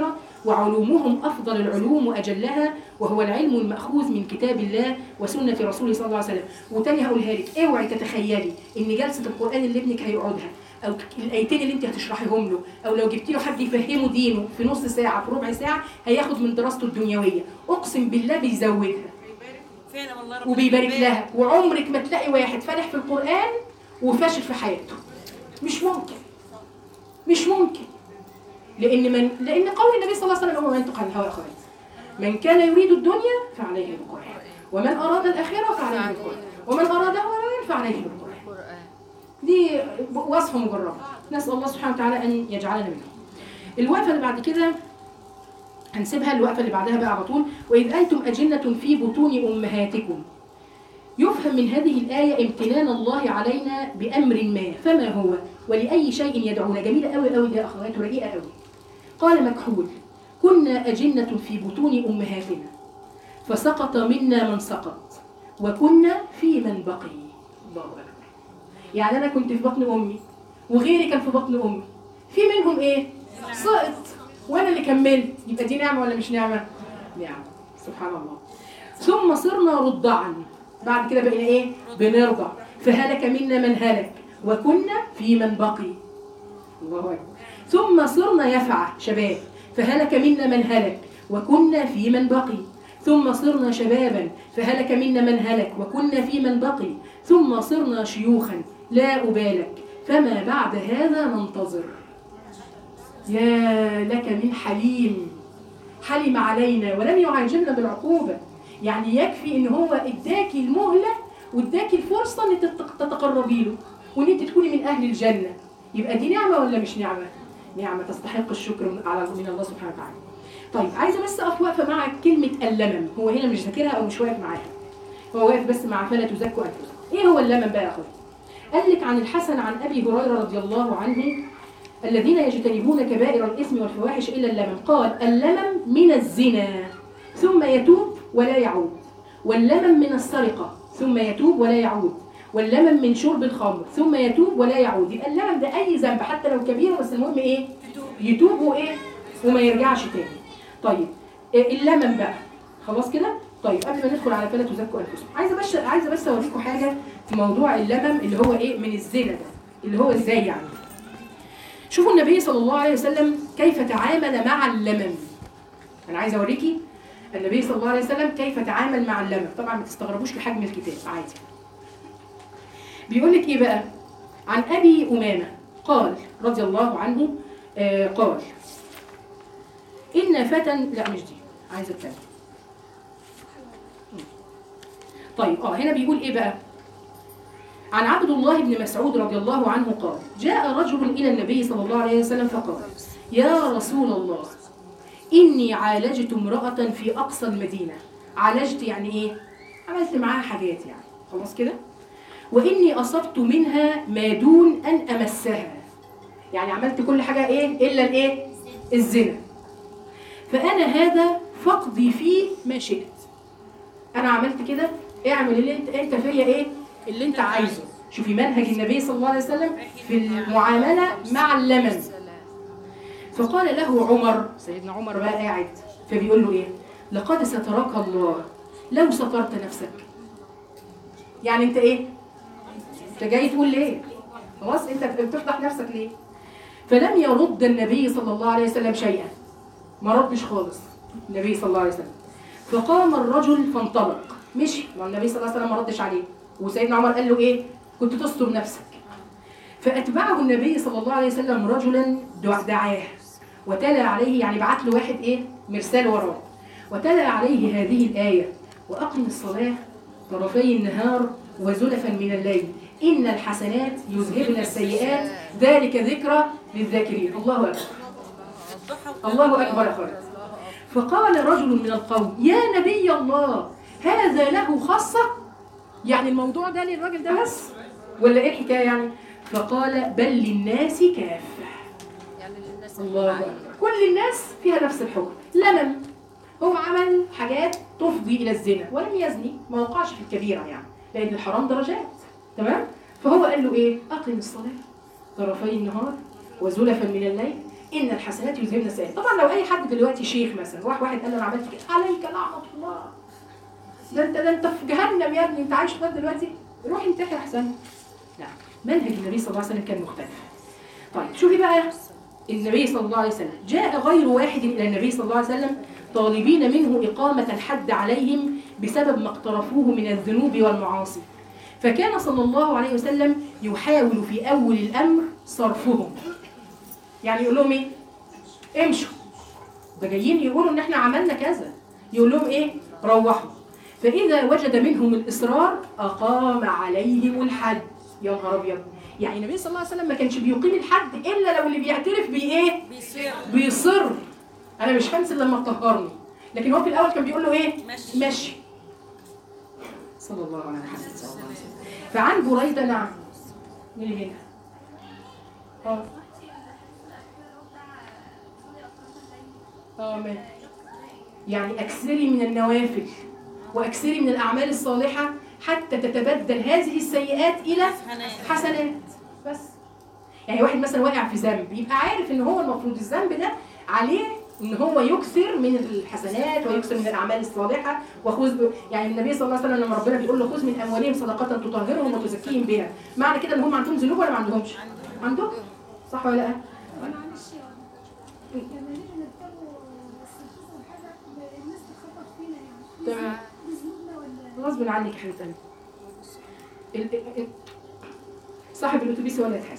S1: وعلومهم أفضل العلوم وأجلها وهو العلم المأخوذ من كتاب الله وسنة رسوله صلى الله عليه وسلم وتاني هقولها لك اوعي تتخيلي ان جلسة القرآن اللي ابنك هيقعدها او الايتين اللي انت هتشرحيهم له او لو جبتي له حد يفهمه دينه في نص ساعة في ربع ساعة هياخد من دراسته الدنيوية اقسم بالله بيزودها
S2: فعلا والله ربنا
S1: وبيبارك لها وعمرك ما تلاقي واحد فالح في القرآن وفاشل في حياته مش ممكن مش ممكن لأن من لأن قول النبي صلى الله عليه وسلم هو ما ينطق عن الهوى أخوات من كان يريد الدنيا فعليه بالقرآن ومن أراد الآخرة فعليه بالقرآن ومن أراد هوى فعليه بالقرآن دي وصفة مجربة نسأل الله سبحانه وتعالى أن يجعلنا منهم الوقفة اللي بعد كده هنسيبها الوقفة اللي بعدها بقى على طول وإذ أنتم أجنة في بطون أمهاتكم يفهم من هذه الآية امتنان الله علينا بأمر ما فما هو ولأي شيء يدعونا جميلة قوي قوي ده أخوات رقيقة قوي قال مكحول كنا أجنة في بطون أمهاتنا فسقط منا من سقط وكنا في من بقي الله أكبر يعني أنا كنت في بطن أمي وغيري كان في بطن أمي في منهم إيه؟ سقط وأنا اللي كملت يبقى دي نعمة ولا مش نعمة؟ نعمة سبحان الله ثم صرنا رضعا بعد كده بقينا ايه بنرضع فهلك منا من هلك وكنا في من بقي الله اكبر ثم صرنا يفعى شباب فهلك منا من هلك وكنا في من بقي ثم صرنا شبابا فهلك منا من هلك وكنا في من بقي ثم صرنا شيوخا لا أبالك فما بعد هذا ننتظر يا لك من حليم حلم علينا ولم يعاجلنا بالعقوبة يعني يكفي ان هو اداكي المهلة واداكي الفرصة ان تت- تتقربي له وان انت تكوني من اهل الجنة يبقى دي نعمة ولا مش نعمة؟ نعمة تستحق الشكر من على من الله سبحانه وتعالى. طيب عايزة بس اقف واقفة مع كلمة اللمم هو هنا مش ذاكرها او مش واقف معاها. هو واقف بس مع فلا تزكوا انفسكم. ايه هو اللمم بقى يا اخويا؟ قال لك عن الحسن عن ابي هريرة رضي الله عنه الذين يجتنبون كبائر الإثم والفواحش إلا اللمم قال اللمم من الزنا ثم يتوب ولا يعود واللمم من السرقة ثم يتوب ولا يعود واللمم من شرب الخمر ثم يتوب ولا يعود يبقى اللمم ده أي ذنب حتى لو كبير بس المهم إيه يتوب وإيه وما يرجعش تاني طيب إيه اللمم بقى خلاص كده طيب قبل ما ندخل على فلا تزكوا انفسكم عايزه بس عايزه بس اوريكم حاجه في موضوع اللمم اللي هو ايه من الزنا ده اللي هو ازاي يعني شوفوا النبي صلى الله عليه وسلم كيف تعامل مع اللمم انا عايزه اوريكي النبي صلى الله عليه وسلم كيف تعامل مع اللمم طبعا ما تستغربوش لحجم الكتاب عادي بيقول لك ايه بقى عن ابي امامه قال رضي الله عنه آه قال ان فتى لا مش دي عايزه الثانيه طيب اه هنا بيقول ايه بقى عن عبد الله بن مسعود رضي الله عنه قال جاء رجل إلى النبي صلى الله عليه وسلم فقال يا رسول الله إني عالجت امرأة في أقصى المدينة عالجت يعني إيه؟ عملت معاها حاجات يعني خلاص كده وإني أصبت منها ما دون أن أمسها يعني عملت كل حاجة إيه إلا الإيه؟ الزنا فأنا هذا فاقضي فيه ما شئت أنا عملت كده اعمل اللي أنت أنت فيا إيه؟ اللي أنت عايزه شوفي منهج النبي صلى الله عليه وسلم في المعاملة مع اللمن فقال له عمر سيدنا عمر بقى قاعد فبيقول له ايه لقد سترك الله لو سترت نفسك يعني انت ايه انت جاي تقول ليه خلاص انت بتفضح نفسك ليه فلم يرد النبي صلى الله عليه وسلم شيئا ما ردش خالص النبي صلى الله عليه وسلم فقام الرجل فانطلق مشي والنبي صلى الله عليه وسلم ما ردش عليه وسيدنا عمر قال له ايه كنت تستر نفسك فأتبعه النبي صلى الله عليه وسلم رجلا دع- دعاه وتلا عليه يعني بعت له واحد ايه مرسال وراه وتلا عليه هذه الآية وأقم الصلاة طرفي النهار وزلفا من الليل إن الحسنات يذهبن السيئات ذلك ذكرى للذاكرين الله أكبر الله أكبر أخوات فقال رجل من القوم يا نبي الله هذا له خاصة يعني الموضوع ده للراجل ده بس ولا ايه الحكايه يعني فقال بل للناس كافه
S6: يعني للناس
S1: الله أكبر. كل الناس فيها نفس الحكم لمم هو عمل حاجات تفضي الى الزنا ولم يزني ما وقعش في الكبيره يعني لان الحرام درجات تمام فهو قال له ايه اقم الصلاه طرفي النهار وزلفا من الليل ان الحسنات يذهبن السيئات طبعا لو اي حد دلوقتي شيخ مثلا راح واحد قال له انا عملت كده عليك لعنه الله ده انت ده انت في جهنم يا ابني انت عايش لغايه دلوقتي روح انتحر احسن لا منهج النبي صلى الله عليه وسلم كان مختلف طيب شوفي بقى النبي صلى الله عليه وسلم جاء غير واحد الى النبي صلى الله عليه وسلم طالبين منه اقامه الحد عليهم بسبب ما اقترفوه من الذنوب والمعاصي فكان صلى الله عليه وسلم يحاول في اول الامر صرفهم يعني يقول لهم ايه امشوا ده جايين يقولوا ان احنا عملنا كذا يقول لهم ايه روحوا فاذا وجد منهم الاصرار اقام عليهم الحد يا نهار ابيض يعني النبي صلى الله عليه وسلم ما كانش بيقيم الحد الا لو اللي بيعترف بايه
S2: بيصير
S1: بيصر انا مش هنزل لما تطهرني لكن هو في الاول كان بيقول له ايه
S2: مشي.
S1: مشي صلى الله عليه وسلم صلى الله عليه وسلم فعن بريده نعم مين اللي هنا اه اه ماشي. يعني اكثري من النوافل واكثري من الاعمال الصالحه حتى تتبدل هذه السيئات الى
S2: حسنات.
S1: حسنات بس يعني واحد مثلا واقع في ذنب يبقى عارف ان هو المفروض الذنب ده عليه ان هو يكثر من الحسنات ويكثر من الاعمال الصالحه وخذ يعني النبي صلى الله عليه وسلم لما ربنا بيقول له خذ من اموالهم صدقه تطهرهم وتزكيهم بها معنى كده ان هم عندهم ذنوب ولا ما عندهمش؟ عندهم صح ولا لا؟
S6: معلش يا رب. كمان احنا نتبعوا بس حصل حاجه الناس تخبط فينا يعني
S1: تمام
S6: بذنوبنا ولا
S1: غصب عنك يا حبيبتي ال- ال- ال- صاحب الاتوبيس هو اللي هيتحاسب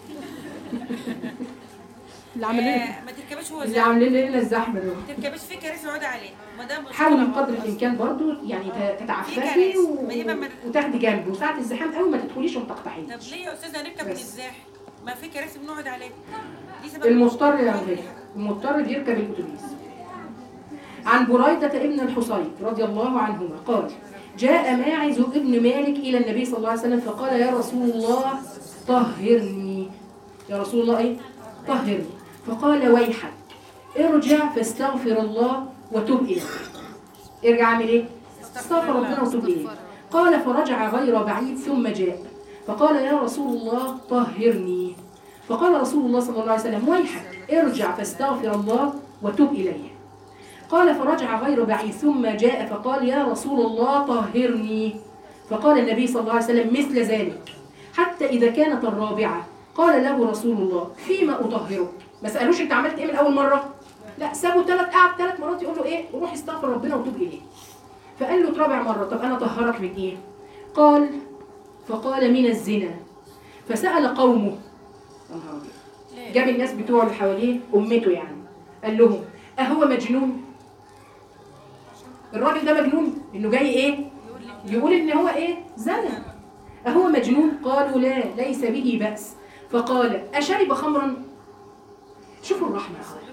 S1: اللي عامل لنا
S2: آه، ما تركبش هو
S1: اللي
S2: زي
S1: عاملين لنا الزحمه دول
S2: ما تركبش في كراسي اقعدي عليه ما دام
S1: حاولي بقدر الامكان برضو يعني ت- تتعففي
S2: كراسي.
S1: و...
S2: ما يبقى ما-
S1: وتاخدي جنب وساعه الزحام قوي ما تدخليش وما تقطعيش
S2: طب ليه يا استاذه نركب
S1: بس.
S2: ونزاح ما في كراسي بنقعد عليها دي سبب
S1: المضطر يا غير المضطر بيركب الاتوبيس عن بريدة ابن الحصيب رضي الله عنهما قال جاء ماعز ابن مالك إلى النبي صلى الله عليه وسلم فقال يا رسول الله طهرني يا رسول الله إيه؟ طهرني فقال ويحك ارجع فاستغفر الله وتب إليه ارجع اعمل ايه؟ استغفر ربنا وتب إليه قال فرجع غير بعيد ثم جاء فقال يا رسول الله طهرني فقال رسول الله صلى الله عليه وسلم ويحك ارجع فاستغفر الله وتب إليه قال فرجع غير بعيد ثم جاء فقال يا رسول الله طهرني فقال النبي صلى الله عليه وسلم مثل ذلك حتى إذا كانت الرابعة قال له رسول الله فيما أطهرك ما سألوش أنت عملت إيه من أول مرة لا سابوا ثلاث قعد ثلاث مرات يقول له إيه روح استغفر ربنا وتوب إليه فقال له رابع مرة طب أنا طهرك من إيه قال فقال من الزنا فسأل قومه يا نهار أبيض. جاب الناس بتوعه اللي حواليه امته يعني قال لهم اهو مجنون الراجل ده مجنون انه جاي ايه يقول ان هو ايه زنى اهو مجنون قالوا لا ليس به باس فقال اشرب خمرا شوفوا الرحمه يا اخوات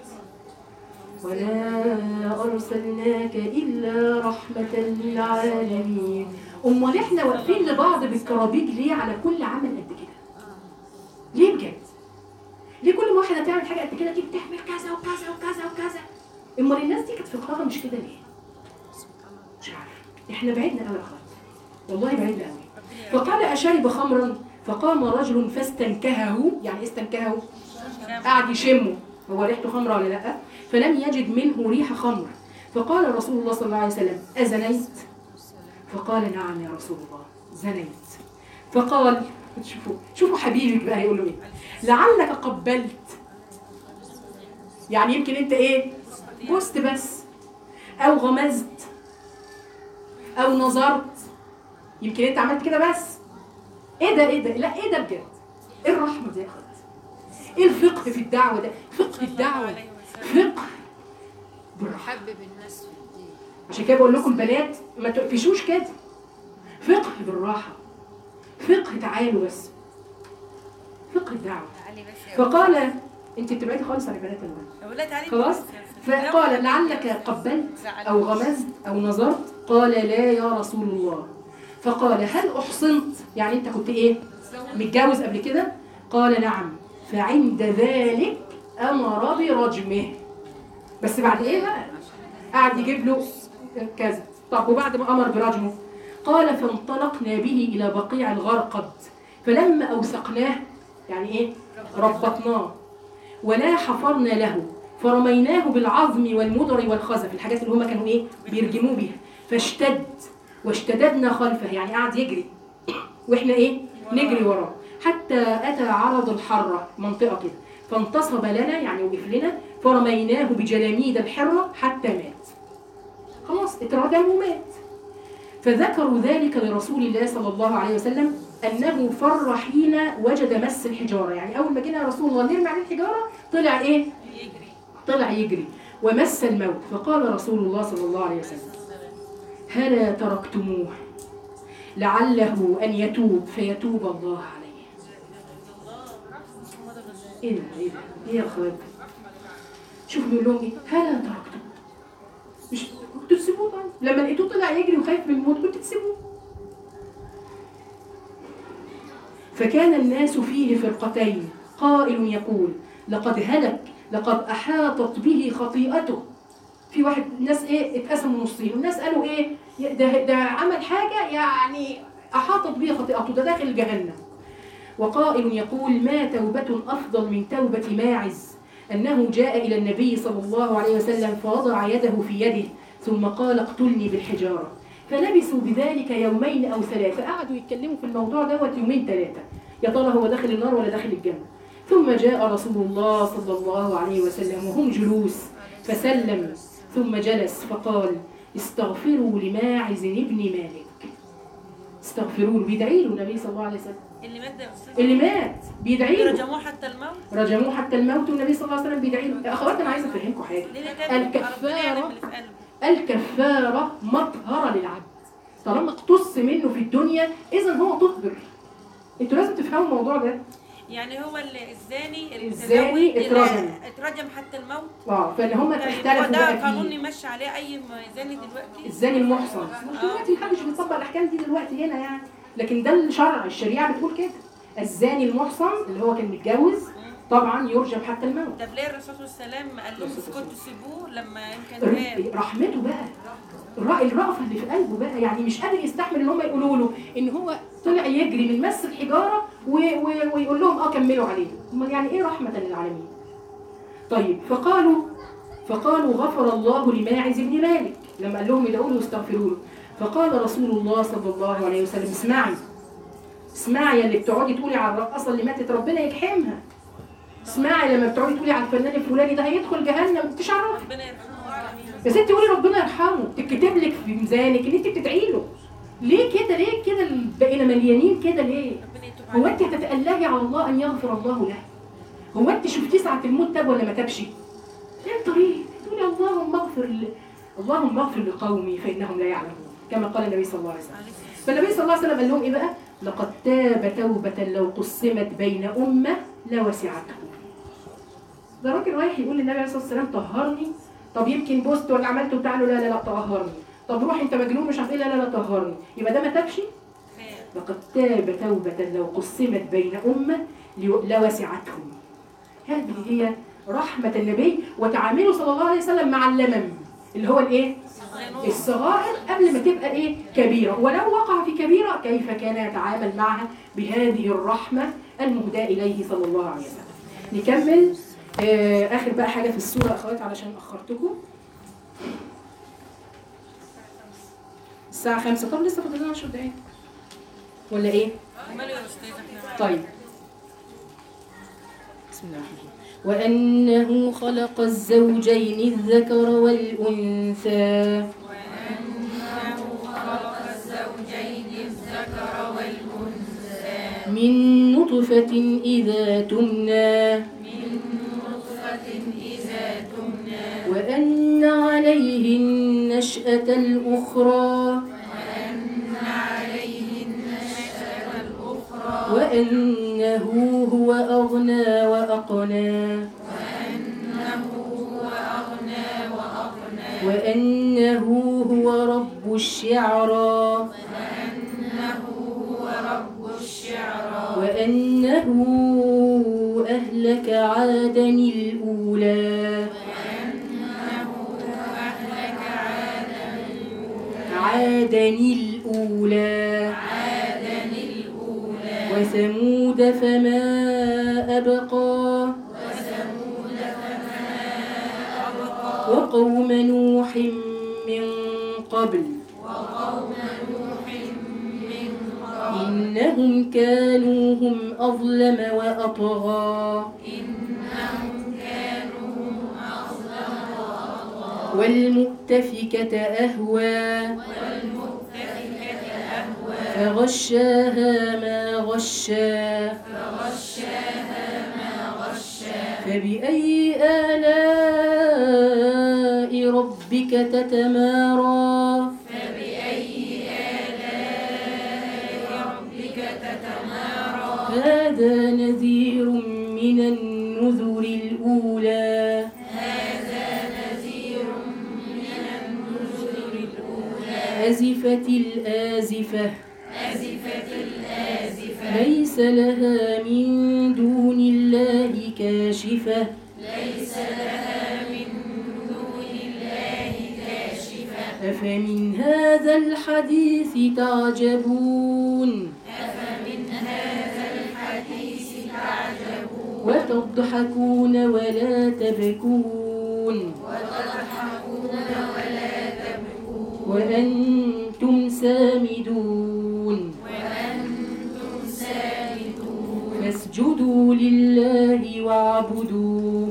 S1: ولا ارسلناك الا رحمه للعالمين امال احنا واقفين لبعض بالكرابيج ليه على كل عمل قد كده ليه بجد ليه كل ما واحده تعمل حاجه قد كده تيجي تعمل كذا وكذا وكذا وكذا امال الناس دي كانت فقهها مش كده ليه مش عارف احنا بعدنا قوي يا اخوات والله بعدنا قوي فقال اشرب خمرا فقام رجل فاستنكهه يعني ايه استنكهه قعد يشمه هو ريحته خمره ولا لا فلم يجد منه ريح خمر فقال رسول الله صلى الله عليه وسلم ازنيت فقال نعم يا رسول الله زنيت فقال شوفوا شوفوا حبيبك بقى يقول له ايه لعلك قبلت يعني يمكن انت ايه بوست بس او غمزت او نظرت يمكن انت عملت كده بس ايه ده ايه ده لا ايه ده بجد ايه الرحمه دي يا اخوات ايه الفقه في الدعوه ده فقه الدعوه فقه بالرحمه
S4: حبب الناس في الدين
S1: عشان كده بقول لكم بنات ما تقفشوش كده فقه بالراحه فقه تعالوا بس فقه الدعوه
S2: تعالي بس يا
S1: فقال انت بتبعدي خالص عن البنات الولاد
S2: ولا تعالي
S1: خلاص فقال لعلك قبلت او غمزت او نظرت قال لا يا رسول الله فقال هل احصنت يعني انت كنت ايه متجوز قبل كده قال نعم فعند ذلك امر برجمه بس بعد ايه بقى قعد يجيب له كذا طب وبعد ما امر برجمه قال فانطلقنا به الى بقيع الغرقد فلما اوثقناه يعني ايه ربطناه ولا حفرنا له فرميناه بالعظم والمضر والخزف الحاجات اللي هما كانوا ايه بيرجموه بيها فاشتد واشتددنا خلفه يعني قعد يجري واحنا ايه نجري وراه حتى اتى عرض الحره منطقه كده فانتصب لنا يعني وقف لنا فرميناه بجلاميد الحره حتى مات خلاص اتردم ومات فذكروا ذلك لرسول الله صلى الله عليه وسلم انه فر حين وجد مس الحجاره يعني اول ما جينا رسول الله نرمي عليه الحجاره طلع ايه
S2: يجري
S1: طلع يجري ومس الموت فقال رسول الله صلى الله عليه وسلم هلا تركتموه لعله ان يتوب فيتوب الله عليه ايه ده ايه ده ايه يا اخوات شوف بيقول لهم ايه هلا تركتموه مش كنتوا تسيبوه طيب لما لقيتوه طلع يجري وخايف من الموت كنتوا تسيبوه فكان الناس فيه فرقتين قائل يقول لقد هلك لقد احاطت به خطيئته في واحد ناس ايه اتقسموا نصين والناس قالوا ايه ده ده عمل حاجه يعني احاطت به خطيئته ده داخل جهنم وقائل يقول ما توبة أفضل من توبة ماعز أنه جاء إلى النبي صلى الله عليه وسلم فوضع يده في يده ثم قال اقتلني بالحجارة فلبثوا بذلك يومين أو ثلاثة قعدوا يتكلموا في الموضوع دوت يومين ثلاثة يا ترى هو داخل النار ولا داخل الجنة ثم جاء رسول الله صلى الله عليه وسلم وهم جلوس فسلم ثم جلس فقال استغفروا لماعز ابن مالك استغفروا له بيدعي له النبي صلى الله عليه وسلم
S2: اللي مات ده يا استاذ
S1: اللي مات بيدعي له
S2: رجموه حتى الموت
S1: رجموه حتى الموت والنبي صلى الله عليه وسلم بيدعي له يا اخوات انا عايزه افهمكم حاجه
S2: ليه كان
S1: الكفارة-
S2: ربنا يعلم اللي في قلبه
S1: الكفاره مطهره للعبد طالما اقتص منه في الدنيا اذا هو تطهر انتوا لازم تفهموا الموضوع ده
S2: يعني هو ال- الزاني
S1: الزاني
S2: المتزوج اللي
S1: اترجم.
S2: اترجم حتى الموت
S1: اه فاللي هم
S2: طيب هو
S1: اختلفوا
S2: ده
S1: بقى
S2: قانون
S1: فيه
S2: يمشي عليه اي م- زاني دلوقتي
S1: الزاني المحصن دلوقتي محدش بيطبق الاحكام دي دلوقتي هنا يعني لكن ده الشرع الشريعه بتقول كده الزاني المحصن اللي هو كان متجوز طبعا يرجم حتى الموت
S2: طب ليه الرسول صلى الله عليه وسلم قال لهم اسكتوا سيبوه لما يمكن تاب
S1: رحمته بقى الر- الرأفة اللي في قلبه بقى يعني مش قادر يستحمل ان هم يقولوا له ان هو طلع يجري من مس الحجاره و... و... ويقول لهم اه كملوا عليه امال يعني ايه رحمه للعالمين طيب فقالوا فقالوا غفر الله لماعز بن مالك لما قال لهم ادعوا له واستغفروا له فقال رسول الله صلى الله عليه وسلم اسمعي اسمعي يا اللي بتقعدي تقولي على الرقاصه اللي ماتت ربنا يجحمها اسمعي لما بتقعدي تقولي على الفنان الفلاني ده هيدخل جهنم مش عارفه
S2: ربنا يرحمه ويرحمه.
S1: يا ستي قولي ربنا يرحمه تكتب لك في ميزانك ان انت بتدعي له ليه كده ليه كده بقينا مليانين كده ليه
S2: ربنا يتوب
S1: هو
S2: عليه
S1: انت هتتألهي على الله ان يغفر الله له هو انت شفتيه ساعه الموت تاب ولا ما تابش ايه الطريق تقولي اللهم اغفر ل... اللهم اغفر لقومي فانهم لا يعلمون كما قال النبي صلى الله عليه وسلم فالنبي صلى الله عليه وسلم قال لهم ايه بقى لقد تاب توبة لو قسمت بين أمة لوسعته ده راجل رايح يقول للنبي عليه الصلاة والسلام طهرني طب يمكن بوست ولا عملت بتاع له لا لا لا طهرني طب روح انت مجنون مش عارف ايه لا لا لا طهرني يبقى ده ما تابش
S2: خير.
S1: لقد تاب توبة لو قسمت بين أمة لو- لوسعتهم هذه هي رحمة النبي وتعامله صلى الله عليه وسلم مع اللمم اللي هو الايه؟ الصغائر قبل ما تبقى ايه؟ كبيرة ولو وقع في كبيرة كيف كان يتعامل معها بهذه الرحمة المهداة إليه صلى الله عليه وسلم نكمل آه آخر بقى حاجة في السورة يا أخوات علشان أخرتكم الساعة خمسة طب لسه فاضل لنا 10 دقايق ولا ايه؟
S2: وماله يا استاذ احنا معاك.
S1: طيب بسم الله الرحمن الرحيم وأنه خلق الزوجين الذكر والأنثى من نطفة إذا تمنى وأن عليه النشأة الأخرى وأنه هو أغنى وأقنى وأنه هو رب الشعرى وأنه أهلك عادا الأولى عادا الأولى وثمود فما أبقى وقوم نوح من قبل إنهم كانوا هم أظلم وأطغى والمؤتفكة أهوى فغشاها ما غشى فبأي آلاء ربك تتمارى هذا نذير من النذر الأولى أزفت الآزفة ليس لها من دون الله كاشفة أفمن هذا الحديث تعجبون وتضحكون ولا تبكون وأنتم سامدون فاسجدوا لله واعبدوا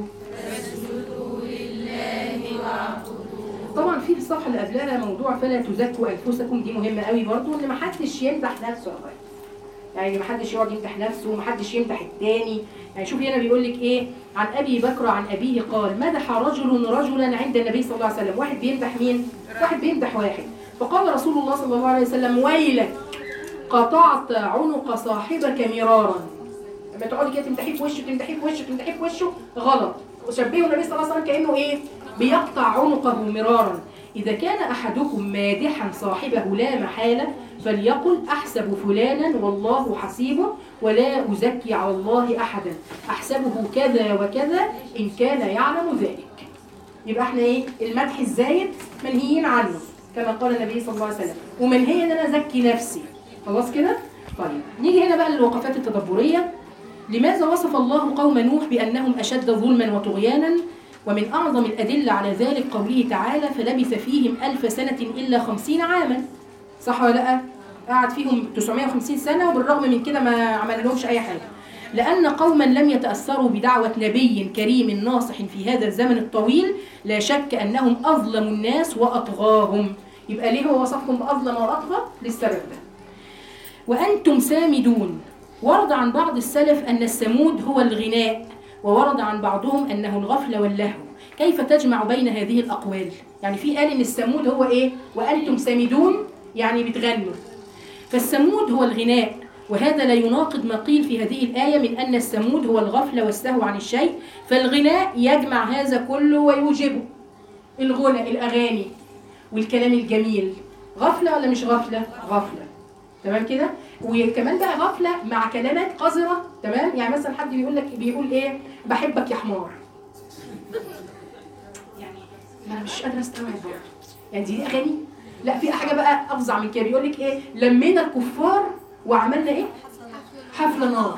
S1: طبعا في الصفحه اللي قبلها موضوع فلا تزكوا انفسكم دي مهمه قوي برضو ان ما حدش يمدح نفسه يا اخويا يعني ما حدش يقعد يمدح نفسه وما حدش يمدح التاني يعني شوفي هنا بيقول لك ايه عن ابي بكر عن ابيه قال مدح رجل رجلا عند النبي صلى الله عليه وسلم واحد بيمدح مين واحد بيمدح واحد فقال رسول الله صلى الله عليه وسلم ويلك قطعت عنق صاحبك مرارا لما تقعدي كده تمدحيه في وشه تمدحيه في وشه تمدحيه في وشه غلط وشبهه النبي صلى الله عليه وسلم كانه ايه بيقطع عنقه مرارا اذا كان احدكم مادحا صاحبه لا محاله فليقل احسب فلانا والله حسيبه ولا ازكي على الله احدا احسبه كذا وكذا ان كان يعلم ذلك يبقى احنا ايه المدح الزايد منهيين عنه كما قال النبي صلى الله عليه وسلم ومنهي ان انا ازكي نفسي خلاص كده طيب نيجي هنا بقى للوقفات التدبريه لماذا وصف الله قوم نوح بانهم اشد ظلما وطغيانا ومن اعظم الادله على ذلك قوله تعالى فلبث فيهم الف سنه الا خمسين عاما صح ولا لا قعد فيهم 950 سنه وبالرغم من كده ما عمل لهمش اي حاجه لأن قوما لم يتأثروا بدعوة نبي كريم ناصح في هذا الزمن الطويل لا شك أنهم أظلموا الناس وأطغاهم يبقى ليه هو وصفهم بأظلم وأطغى للسبب ده وأنتم سامدون ورد عن بعض السلف أن السمود هو الغناء وورد عن بعضهم أنه الغفلة واللهو كيف تجمع بين هذه الأقوال يعني في قال إن السمود هو إيه وأنتم سامدون يعني بتغنوا فالسمود هو الغناء وهذا لا يناقض ما قيل في هذه الآية من أن السمود هو الغفلة والسهو عن الشيء فالغناء يجمع هذا كله ويوجبه الغنى الأغاني والكلام الجميل غفلة ولا مش غفلة؟ غفلة تمام كده؟ وكمان بقى غفلة مع كلمات قذرة تمام؟ يعني مثلا حد بيقول لك بيقول إيه؟ بحبك يا حمار يعني ما أنا مش قادرة أستوعب برضه. يعني دي أغاني؟ لا في حاجة بقى أفظع من كده بيقول لك إيه؟ لمينا الكفار وعملنا إيه؟ حفلة نار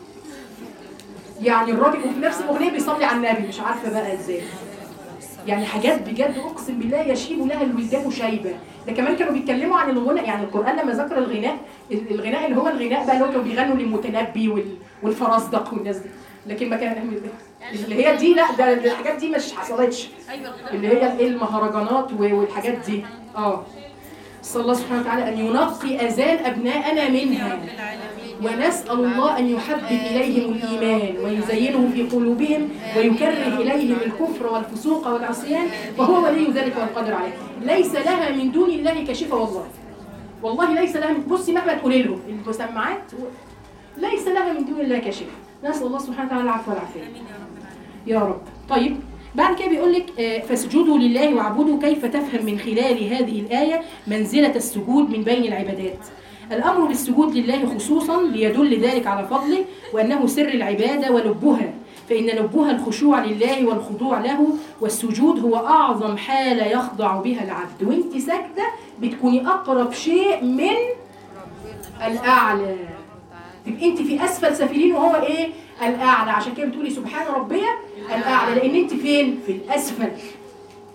S1: يعني الراجل وفي نفس الأغنية بيصلي على النبي مش عارفة بقى إزاي يعني حاجات بجد اقسم بالله يشيب لها الولدان شيبه ده كمان كانوا بيتكلموا عن الغنى يعني القران لما ذكر الغناء الغناء اللي هو الغناء بقى اللي هو كانوا بيغنوا للمتنبي وال- والفرزدق والناس دي لكن ما كان اللي هي دي لا ده ده الحاجات دي مش حصلتش اللي هي الايه المهرجانات و- والحاجات دي اه صلى الله سبحانه وتعالى ان ينقي اذان ابنائنا منها ونسأل الله أن يحبب إليهم الإيمان ويزينه في قلوبهم ويكره إليهم الكفر والفسوق والعصيان وهو ولي ذلك والقادر عليه ليس لها من دون الله كشفة والله والله ليس لها من بصي مهما تقولي له المسمعات ليس لها من دون الله كشفة نسأل الله سبحانه وتعالى العفو والعافية يا رب طيب بعد كده بيقول لك آه، فاسجدوا لله واعبدوا كيف تفهم من خلال هذه الآية منزلة السجود من بين العبادات الأمر بالسجود لله خصوصا ليدل ذلك على فضله وأنه سر العبادة ولبها فإن لبها الخشوع لله والخضوع له والسجود هو أعظم حالة يخضع بها العبد وانت ساجدة بتكوني أقرب شيء من الأعلى تبقى انت في اسفل سافلين وهو ايه الاعلى عشان كده بتقولي سبحان ربي الاعلى لان انت فين في الاسفل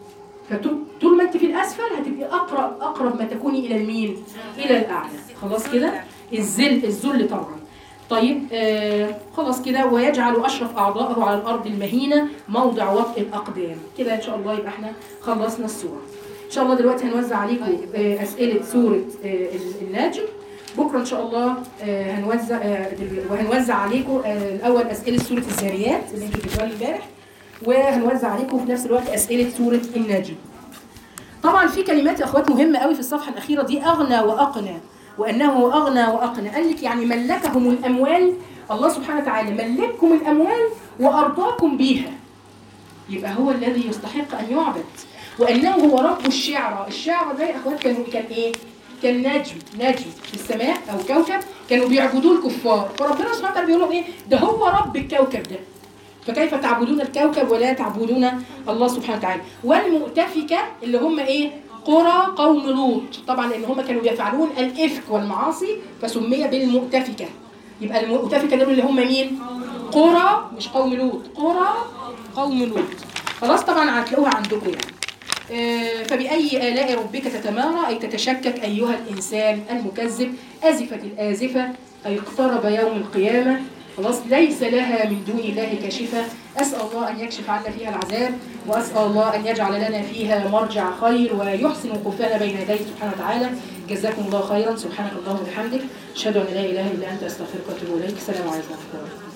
S1: فطول ما انت في الاسفل هتبقي اقرب اقرب ما تكوني الى المين الى الاعلى خلاص كده الذل الذل طبعا طيب آه خلاص كده ويجعل اشرف اعضائه على الارض المهينه موضع وطئ الاقدام كده ان شاء الله يبقى احنا خلصنا السوره ان شاء الله دلوقتي هنوزع عليكم آه اسئله سوره آه الناجم بكره ان شاء الله آه هنوزع آه دل- وهنوزع عليكم آه الاول اسئله سوره الذاريات اللي انتوا جبتوها لي امبارح وهنوزع عليكم في نفس الوقت اسئله سوره الناجم طبعا في كلمات يا اخوات مهمه قوي في الصفحه الاخيره دي اغنى واقنى وانه اغنى واقنى قال لك يعني ملكهم الاموال الله سبحانه وتعالى ملككم الاموال وارضاكم بيها يبقى هو الذي يستحق ان يعبد وانه هو رب الشعرى الشعرى ده يا اخوات كان كان ايه كان نجم نجم في السماء او كوكب كانوا بيعبدوه الكفار فربنا سبحانه وتعالى بيقول لهم ايه ده هو رب الكوكب ده فكيف تعبدون الكوكب ولا تعبدون الله سبحانه وتعالى والمؤتفكة اللي هم ايه قرى قوم لوط طبعا لان هم كانوا يفعلون الافك والمعاصي فسمي بالمؤتفكة يبقى المؤتفكة دول اللي هم مين قرى مش قوم لوط قرى قوم لوط خلاص طبعا هتلاقوها عندكم يعني آه، فبأي آلاء ربك تتمارى أي تتشكك أيها الإنسان المكذب أزفت الآزفة أي اقترب يوم القيامة خلاص ليس لها من دون الله كاشفة أسأل الله أن يكشف عنا فيها العذاب وأسأل الله أن يجعل لنا فيها مرجع خير ويحسن وقوفنا بين يديه سبحانه وتعالى جزاكم الله خيرا سبحانك اللهم وبحمدك أشهد أن لا إله إلا أنت أستغفرك وأتوب إليك السلام عليكم ورحمة الله